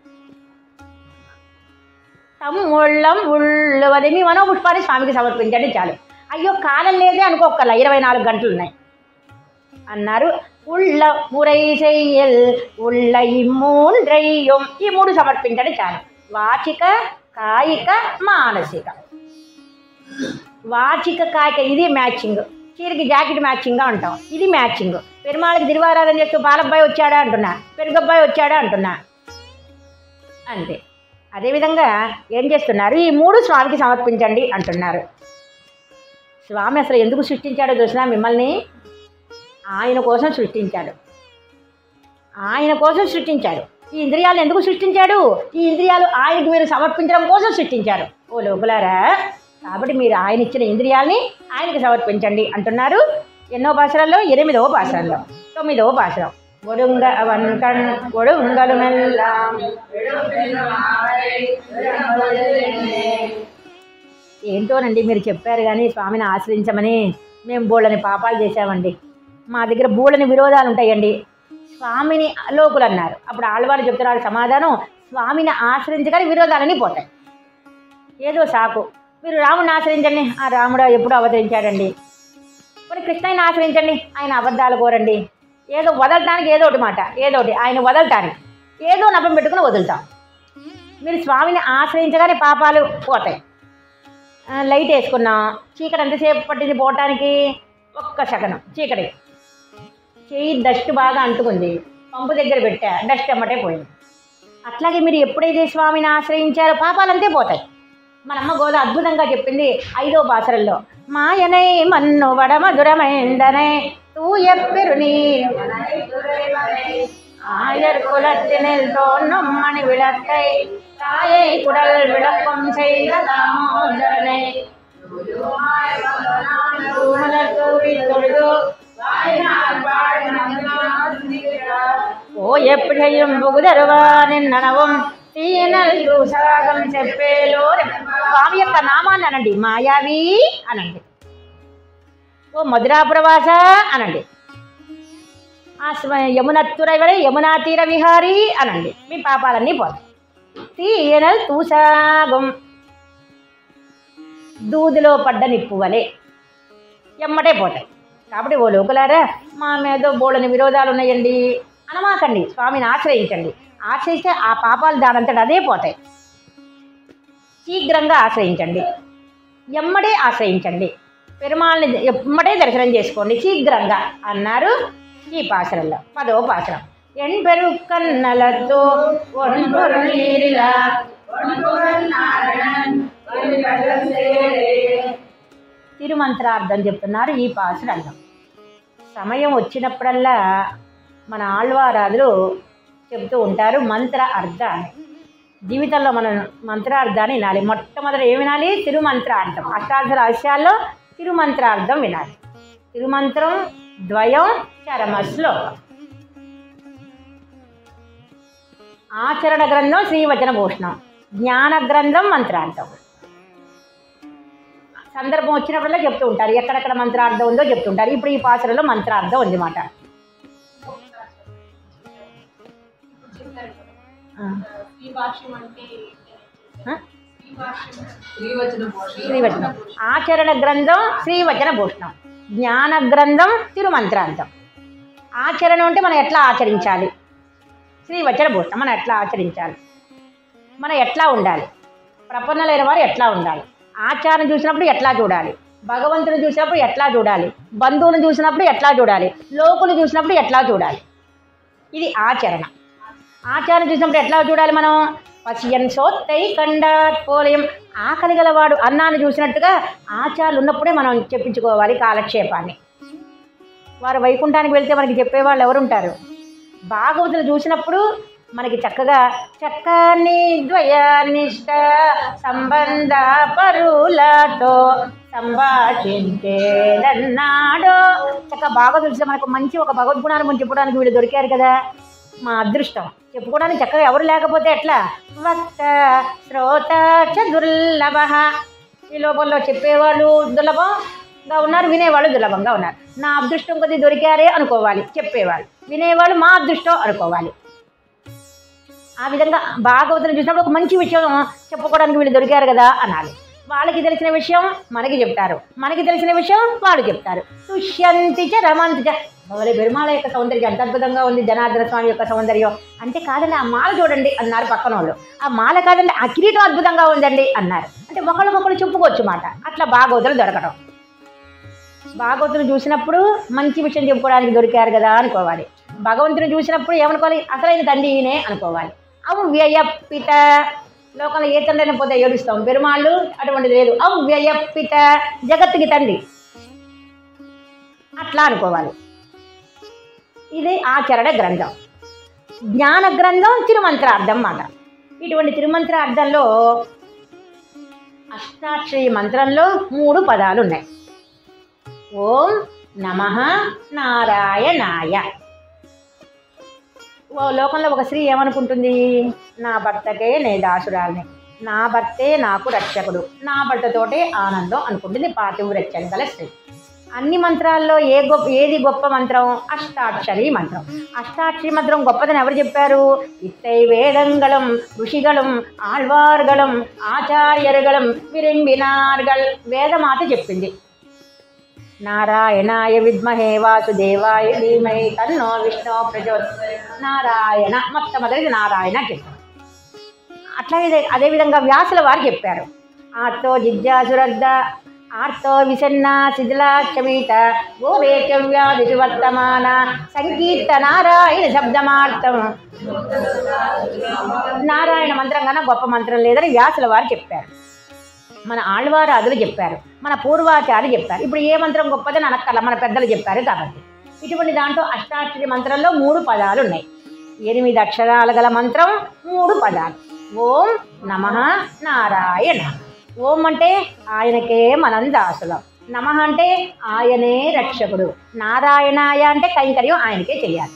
తమ్ముళ్ళం ఉళ్ళవది మీ మనోపుష్పాన్ని స్వామికి సమర్పించండి చాలు అయ్యో కాలం లేదే అనుకోకల్లా ఇరవై నాలుగు గంటలు ఉన్నాయి అన్నారు ఉళ్ళ మురై చెయ్యల్ ఉళ్ళ ఇమ్మూండ్రయ్యం ఈ మూడు సమర్పించండి చాలు వాచిక కాయిక మానసిక వాచిక కాయిక ఇది మ్యాచింగ్ చీరకి జాకెట్ మ్యాచింగ్గా ఉంటాం ఇది మ్యాచింగ్ పెరుమాళకి దిరివారాధన చేస్తూ బాలబ్బాయి వచ్చాడా అంటున్నా పెరుగబ్బాయి వచ్చాడా అంటున్నా అంతే అదేవిధంగా ఏం చేస్తున్నారు ఈ మూడు స్వామికి సమర్పించండి అంటున్నారు స్వామి అసలు ఎందుకు సృష్టించాడో చూసినా మిమ్మల్ని ఆయన కోసం సృష్టించాడు ఆయన కోసం సృష్టించాడు ఈ ఇంద్రియాలు ఎందుకు సృష్టించాడు ఈ ఇంద్రియాలు ఆయనకు మీరు సమర్పించడం కోసం సృష్టించారు ఓ లోపలారా కాబట్టి మీరు ఆయన ఇచ్చిన ఇంద్రియాల్ని ఆయనకి సమర్పించండి అంటున్నారు ఎన్నో భాషలలో ఎనిమిదవ భాషల్లో తొమ్మిదవ భాషలో ఒడుంగ అవన్ కణ్ ఒడుంగలు మెల్లాం ఏంటోనండి మీరు చెప్పారు కానీ స్వామిని ఆశ్రయించమని మేము బోళ్ళని పాపాలు చేశామండి మా దగ్గర బోళ్ళని విరోధాలు ఉంటాయండి స్వామిని లోకులు అన్నారు అప్పుడు ఆళ్వారు చెప్తున్నారు సమాధానం స్వామిని ఆశ్రయించగానే విరోధాలని పోతాయి ఏదో సాకు మీరు రాముడిని ఆశ్రయించండి ఆ రాముడు ఎప్పుడు అవతరించాడండి మరి కృష్ణయ్యని ఆశ్రయించండి ఆయన అబద్ధాలు కోరండి ఏదో వదలటానికి ఏదో ఒకటి మాట ఏదో ఒకటి ఆయన వదలటానికి ఏదో నపం పెట్టుకుని వదులుతాం మీరు స్వామిని ఆశ్రయించగానే పాపాలు పోతాయి ఆ, లైట్ వేసుకున్నాం చీకటి ఎంతసేపు పట్టింది పోవటానికి ఒక్క సెకనం చీకటి చెయ్యి డస్ట్ బాగా అంటుకుంది పంపు దగ్గర పెట్టా డస్ట్ ఎమ్మటే పోయింది అట్లాగే మీరు ఎప్పుడైతే స్వామిని ఆశ్రయించారో పాపాలంతే పోతాయి మన అమ్మ గోద అద్భుతంగా చెప్పింది ఐదో భాషల్లో మాయనై మన్ను వడమధురమైందనే తూయప్పెరు నీ ஆயர் குலத்தினில் தோன்றும் மணி விளக்கை தாயை குடல் விளக்கம் செய்த தாமோதரனை தூமலர் தூவி தொழுது ఓ ఎప్పుడయ్యం బుగుదరువానిన్ ననవం తీనల్ దూసరాగం చెప్పేలో స్వామి యొక్క నామాన్ని అనండి మాయావి అనండి ఓ మధురాపురవాస అనండి ఆ స్వ- యమున తురైవడే యమునా తీర విహారీ అనండి మీ పాపాలన్నీ పోతాయి తీయనల్ తూసాగం దూదిలో పడ్డ నిప్పు వలె ఎమ్మటే పోతాయి కాబట్టి ఓ లోకలారా మా మీద బోళ్ళని విరోధాలు ఉన్నాయండి అనమాకండి స్వామిని ఆశ్రయించండి ఆశ్రయిస్తే ఆ పాపాలు దానంతట అదే పోతాయి శీఘ్రంగా ఆశ్రయించండి ఎమ్మడే ఆశ్రయించండి పెరుమాళ్ళని ఎమ్మడే దర్శనం చేసుకోండి శీఘ్రంగా అన్నారు ఈ పాసరంలో పదో పాసరం ఎణ్పెరు కన్నలతో ఒంపొరులీరిలా తిరుమంత్రార్థం చెప్తున్నారు ఈ పాసురంలో సమయం వచ్చినప్పుడల్లా మన ఆళ్వారాదులు చెబుతూ ఉంటారు మంత్ర అర్థాన్ని జీవితంలో మనం మంత్రార్థాన్ని వినాలి మొట్టమొదటి ఏమి వినాలి తిరుమంత్రార్థం అష్టాదశ రహస్యాల్లో తిరుమంత్రార్థం వినాలి తిరుమంత్రం ద్వయం చరమ శ్లోకం ఆచరణ గ్రంథం శ్రీవచన భూషణం జ్ఞాన గ్రంథం మంత్రార్థం సందర్భం వచ్చినప్పుడల్లా చెప్తూ ఉంటారు ఎక్కడెక్కడ మంత్రార్థం ఉందో చెప్తుంటారు ఇప్పుడు ఈ పాసరలో మంత్రార్థం ఉంది మాట
ఈ భాష్యం అంటే ఈ భాష్యం
శ్రీవచనం ఆచరణ గ్రంథం శ్రీవచన భూషణం జ్ఞాన గ్రంథం తిరుమంత్రార్థం ఆచరణ అంటే మనం ఎట్లా ఆచరించాలి శ్రీవచన భూషణం మనం ఎట్లా ఆచరించాలి మనం ఎట్లా ఉండాలి ప్రపన్నలైన వారు ఎట్లా ఉండాలి ఆచారం చూసినప్పుడు ఎట్లా చూడాలి భగవంతుని చూసినప్పుడు ఎట్లా చూడాలి బంధువుని చూసినప్పుడు ఎట్లా చూడాలి లోకులు చూసినప్పుడు ఎట్లా చూడాలి ఇది ఆచరణ ఆచారం చూసినప్పుడు ఎట్లా చూడాలి మనం పశ్యన్ సోత్తై కండాత్ పోలయం ఆకలి గలవాడు అన్నాన్ని చూసినట్టుగా ఆచారాలు ఉన్నప్పుడే మనం చెప్పించుకోవాలి కాలక్షేపాన్ని వారు వైకుంఠానికి వెళ్తే మనకి చెప్పేవాళ్ళు ఎవరుంటారు భాగవతులు చూసినప్పుడు మనకి చక్కగా చక్కని ద్వయానిష్ట సంబంధ పరులతో సంభాషించేదన్నాడో చక్క బాగా చూస్తే మనకు మంచి ఒక భగవద్గుణాన్ని మనం చెప్పడానికి వీళ్ళు దొరికారు కదా మా అదృష్టం చెప్పుకోవడానికి చక్కగా ఎవరు లేకపోతే ఎట్లా వక్త శ్రోత చ దుర్లభ ఈ లోపల్లో చెప్పేవాళ్ళు దుర్లభంగా ఉన్నారు వినేవాళ్ళు దుర్లభంగా ఉన్నారు నా అదృష్టం కొద్ది దొరికారే అనుకోవాలి చెప్పేవాళ్ళు వినేవాళ్ళు మా అదృష్టం అనుకోవాలి ఆ విధంగా భాగవతులు చూసినప్పుడు ఒక మంచి విషయం చెప్పుకోవడానికి వీళ్ళు దొరికారు కదా అనాలి వాళ్ళకి తెలిసిన విషయం మనకి చెప్తారు మనకి తెలిసిన విషయం వాళ్ళు చెప్తారు తుష్యంతి చ రమంతి చ భవలి పెరుమాళ యొక్క సౌందర్యం ఎంత అద్భుతంగా ఉంది జనార్దన స్వామి యొక్క సౌందర్యం అంటే కాదండి ఆ మాల చూడండి అన్నారు పక్కన వాళ్ళు ఆ మాల కాదండి ఆ కిరీటం అద్భుతంగా ఉందండి అన్నారు అంటే ఒకళ్ళకొకళ్ళు చెప్పుకోవచ్చు మాట అట్లా భాగవతులు దొరకడం భాగవతులు చూసినప్పుడు మంచి విషయం చెప్పుకోవడానికి దొరికారు కదా అనుకోవాలి భగవంతుని చూసినప్పుడు ఏమనుకోవాలి అసలైన తండ్రి ఈయనే అనుకోవాలి అవ్యయ పిత లోకంలో ఏ తండ్రి పోతే ఏడుస్తాం పెరుమాళ్ళు అటువంటిది లేదు అవ్యయ పిత జగత్తుకి తండ్రి అట్లా అనుకోవాలి ఇది ఆచరణ గ్రంథం జ్ఞాన గ్రంథం తిరుమంత్రార్థం మాట ఇటువంటి తిరుమంత్రార్థంలో అష్టాక్షరి మంత్రంలో మూడు పదాలు ఉన్నాయి ఓం నమ నారాయణాయ ఓ లోకంలో ఒక స్త్రీ ఏమనుకుంటుంది నా భర్తకే నే దాసురాల్ని నా భర్తే నాకు రక్షకుడు నా భర్తతోటే ఆనందం అనుకుంటుంది పాతివ్రత్యం గల స్త్రీ అన్ని మంత్రాల్లో ఏ గొప్ప ఏది గొప్ప మంత్రం అష్టాక్షరి మంత్రం అష్టాక్షరి మంత్రం గొప్పదని ఎవరు చెప్పారు ఇత్తై వేదంగళం ఋషిగళం ఆళ్వార్గళం ఆచార్యరుగళం విరింబినార్గల్ వేదమాత చెప్పింది నారాయణాయ విద్మహే వాసుదేవాయ ధీమహి తన్నో విష్ణు ప్రచో నారాయణ మొట్టమొదటిది నారాయణ చెప్పారు అట్లాగే అదేవిధంగా వ్యాసుల వారు చెప్పారు ఆర్తో జిజ్ఞాసురద్ద ఆర్తో విసన్న శిథిలాక్షమీత గోవేకవ్యాధి వర్తమాన సంకీర్త నారాయణ శబ్దమార్థం నారాయణ మంత్రం కన్నా గొప్ప మంత్రం లేదని వ్యాసుల వారు చెప్పారు మన ఆళ్వారాదులు చెప్పారు మన పూర్వాచార్యులు చెప్పారు ఇప్పుడు ఏ మంత్రం గొప్పదని అనక్కల మన పెద్దలు చెప్పారు కాబట్టి ఇటువంటి దాంట్లో అష్టాక్షరి మంత్రంలో మూడు పదాలు ఉన్నాయి ఎనిమిది అక్షరాలు గల మంత్రం మూడు పదాలు ఓం నమ నారాయణ ఓం అంటే ఆయనకే మనం దాసులం నమ అంటే ఆయనే రక్షకుడు నారాయణాయ అంటే కైంకర్యం ఆయనకే చెయ్యాలి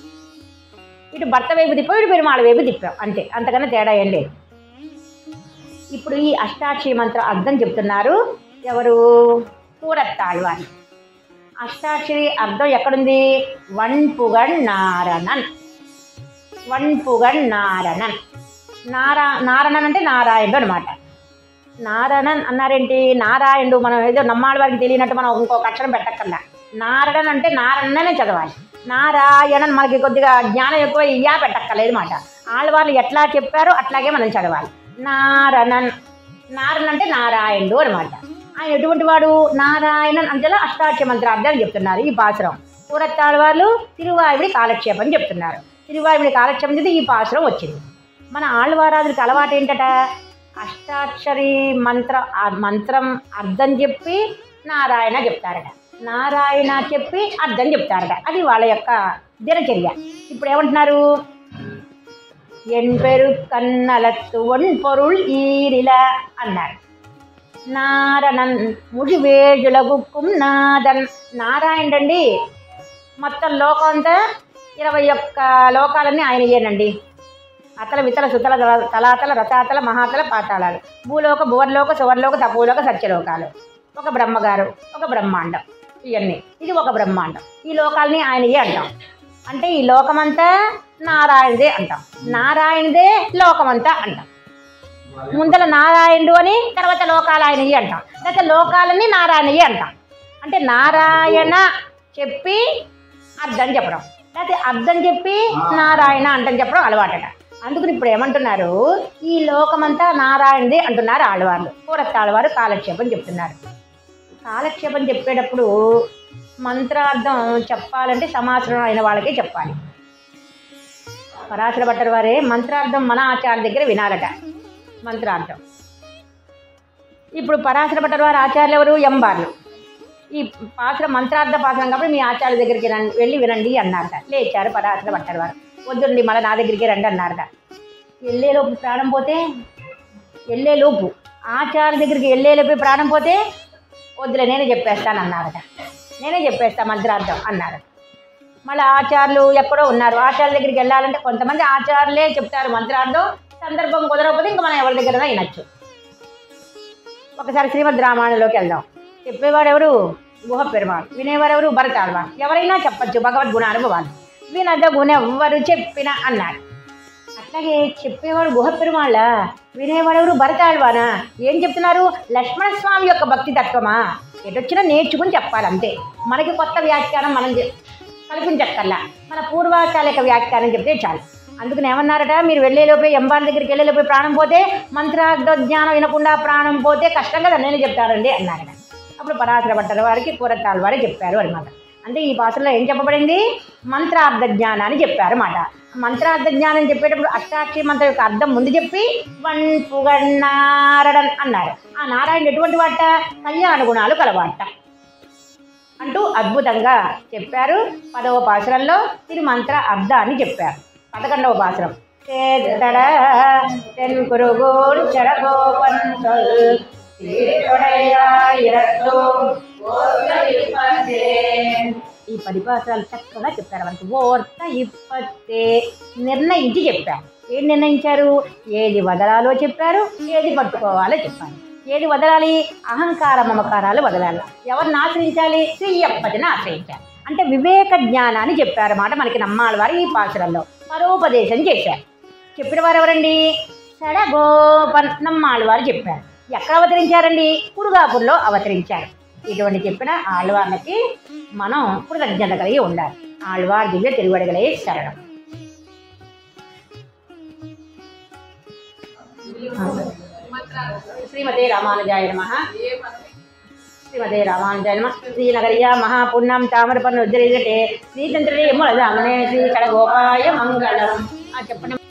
ఇటు భర్త వైపు తిప్పాం ఇటు పెరుమాళ వైపు తిప్పాం అంతే అంతకన్నా తేడా ఏం లేదు ఇప్పుడు ఈ అష్టాక్షరి మంత్రం అర్థం చెప్తున్నారు ఎవరు కూరత్తాళ్వారి అష్టాక్షరి అర్థం ఎక్కడుంది వన్పుగణ్ నారణన్ వన్పుగణ్ నారణన్ నారా నారాయణన్ అంటే నారాయణుడు అనమాట నారాయణన్ అన్నారేంటి నారాయణుడు మనం ఏదో నమ్మాళ్ళ వారికి తెలియనట్టు మనం ఇంకొక అక్షరం పెట్టక్కర్లా నారాయణన్ అంటే నారాయణనే చదవాలి నారాయణన్ మనకి కొద్దిగా జ్ఞానం ఎక్కువ ఇయ్యా పెట్టక్కర్లేదు మాట ఆళ్ళవాళ్ళు ఎట్లా చెప్పారో అట్లాగే మనం చదవాలి నారణన్ నారన్ అంటే నారాయణుడు అనమాట ఆయన ఎటువంటి వాడు నారాయణన్ అంతలో అష్టాక్ష మంత్రార్థాలు చెప్తున్నారు ఈ పాసురం పూరత్తాళ్ళ వాళ్ళు తిరువాయుడి కాలక్షేపం చెప్తున్నారు తిరువాయుడి కాలక్షేపం చేస్తే ఈ పాసురం వచ్చింది మన ఆళ్ళవారాదులకి అలవాటు ఏంటట అష్టాక్షరి మంత్ర ఆ మంత్రం అర్థం చెప్పి నారాయణ చెప్తారట నారాయణ చెప్పి అర్థం చెప్తారట అది వాళ్ళ యొక్క దినచర్య ఇప్పుడు ఏమంటున్నారు என்பெரு கண்ணலத்து ஒன் பொருள் ஈரில అన్నారు నారణన్ ముడివేజులగుక్కుం నాదన్ నారాయణుడండి మొత్తం లోకం అంతా ఇరవై ఒక్క లోకాలన్నీ ఆయనయేనండి అతల వితల సుతల తల- తలాతల రసాతల మహాతల పాతాళాలు భూలోక భువర్లోక సువర్లోక తపోలోక సత్యలోకాలు ఒక బ్రహ్మగారు ఒక బ్రహ్మాండం ఇవన్నీ ఇది ఒక బ్రహ్మాండం ఈ లోకాలని ఆయనయే అంటాం అంటే ఈ లోకమంతా నారాయణదే అంటాం నారాయణదే లోకమంతా అంటాం ముందల నారాయణుడు అని తర్వాత లోకాలు ఆయనవి అంటాం లేకపోతే లోకాలని నారాయణయ్యి అంటాం అంటే నారాయణ చెప్పి అర్థం చెప్పడం లేకపోతే అర్థం చెప్పి నారాయణ అంటని చెప్పడం అలవాటట అందుకని ఇప్పుడు ఏమంటున్నారు ఈ లోకమంతా నారాయణదే అంటున్నారు ఆడవాళ్ళు పూరత్తాళ్ళవారు కాలక్షేపం చెప్తున్నారు కాలక్షేపం చెప్పేటప్పుడు మంత్రార్థం చెప్పాలంటే సమాచారం అయిన వాళ్ళకే చెప్పాలి పరాశర భట్టర్ వారే మంత్రార్థం మన ఆచార్య దగ్గర వినాలట మంత్రార్థం ఇప్పుడు పరాశర భట్టర్ వారి ఆచార్యులు ఎవరు ఎంబార్లు ఈ పాత్ర మంత్రార్థ పాత్రం కాబట్టి మీ ఆచార్య దగ్గరికి రండి వెళ్ళి వినండి అన్నారట లేచారు పరాశర భట్టర్ వారు వద్దండి మళ్ళీ నా దగ్గరికి రండి అన్నారట వెళ్ళేలోపు ప్రాణం పోతే వెళ్ళేలోపు ఆచార్య దగ్గరికి వెళ్ళేలోపు ప్రాణం పోతే వద్దులే నేనే చెప్పేస్తాను అన్నారట నేనే చెప్పేస్తా మంత్రార్థం అన్నారు మళ్ళీ ఆచార్యులు ఎక్కడో ఉన్నారు ఆచార్యుల దగ్గరికి వెళ్ళాలంటే కొంతమంది ఆచార్యులే చెప్తారు మంత్రార్థం సందర్భం కుదరకపోతే ఇంకా మనం ఎవరి దగ్గర వినొచ్చు ఒకసారి శ్రీమద్ రామాయణంలోకి వెళ్దాం చెప్పేవాడు ఎవరు గుహ పెరుమాడు వినేవారు ఎవరు భరతాళ్వా ఎవరైనా చెప్పచ్చు భగవద్గుణ అనుభవాలు వినదగుణ ఎవ్వరు చెప్పిన అన్నారు అట్లాగే చెప్పేవాడు గుహ పెరుమాళ్ళ వినేవాడు ఎవరు భరతాళ్వానా ఏం చెప్తున్నారు లక్ష్మణస్వామి యొక్క భక్తి తత్వమా ఎటొచ్చినా నేర్చుకుని చెప్పాలి అంతే మనకి కొత్త వ్యాఖ్యానం మనం చె- కల్పించక్కర్లా మన పూర్వాచార్య యొక్క వ్యాఖ్యానం చెప్తే చాలు అందుకని ఏమన్నారట మీరు వెళ్ళేలోపే ఎంబాల దగ్గరికి వెళ్ళేలోపే ప్రాణం పోతే మంత్రార్థ జ్ఞానం వినకుండా ప్రాణం పోతే కష్టం కదా నేనే చెప్తానండి అన్నారట అప్పుడు పరాశర భట్టర్ వారికి కూరతాళ్ళ వారే చెప్పారు అనమాట అంటే ఈ భాషలో ఏం చెప్పబడింది మంత్రార్థ జ్ఞానాన్ని చెప్పారు మాట మంత్రార్థ జ్ఞానం చెప్పేటప్పుడు అష్టాక్షరి మంత్రం యొక్క అర్థం ముందు చెప్పి వన్ పుగన్నారడన్ అన్నారు ఆ నారాయణ ఎటువంటి వాట కళ్యాణ గుణాలు కలవాట అంటూ అద్భుతంగా చెప్పారు పదవ పాసురంలో తిరుమంత్ర అర్థాన్ని చెప్పారు పదకొండవ పాసురం చేదడ తెన్కురుగోన్ చెడగోపన్ సొల్ తీర్చొడయాయిరత్తు ఈ పది పాసురాలు చక్కగా చెప్పారు మనకి ఓర్త ఇప్పతే నిర్ణయించి చెప్పారు ఏం నిర్ణయించారు ఏది వదలాలో చెప్పారు ఏది పట్టుకోవాలో చెప్పారు ఏది వదలాలి అహంకార మమకారాలు వదలాలి ఎవరిని ఆశ్రయించాలి శ్రీయప్పతిని ఆశ్రయించాలి అంటే వివేక జ్ఞానాన్ని చెప్పారు మాట మనకి నమ్మాలి వారు ఈ పాసురంలో పరోపదేశం చేశారు చెప్పిన వారు ఎవరండి సడగోపన్ నమ్మాళ్ళ వారు చెప్పారు ఎక్కడ అవతరించారండి కురుగాపూర్లో అవతరించారు ఇటువంటి చెప్పిన ఆళ్వార్లకి మనం కృతజ్ఞత కలిగి ఉండాలి ఆళ్వార్ దివ్య తిరువడగలే శరణం శ్రీమతే రామానుజాయ నమ శ్రీమతే రామానుజాయ నమ శ్రీనగర్యా మహాపుణ్యం తామరపన్ను ఉద్ధరించటే శ్రీతంత్రే మూలదామనే శ్రీ కడగోపాయ మంగళం ఆ చెప్పండి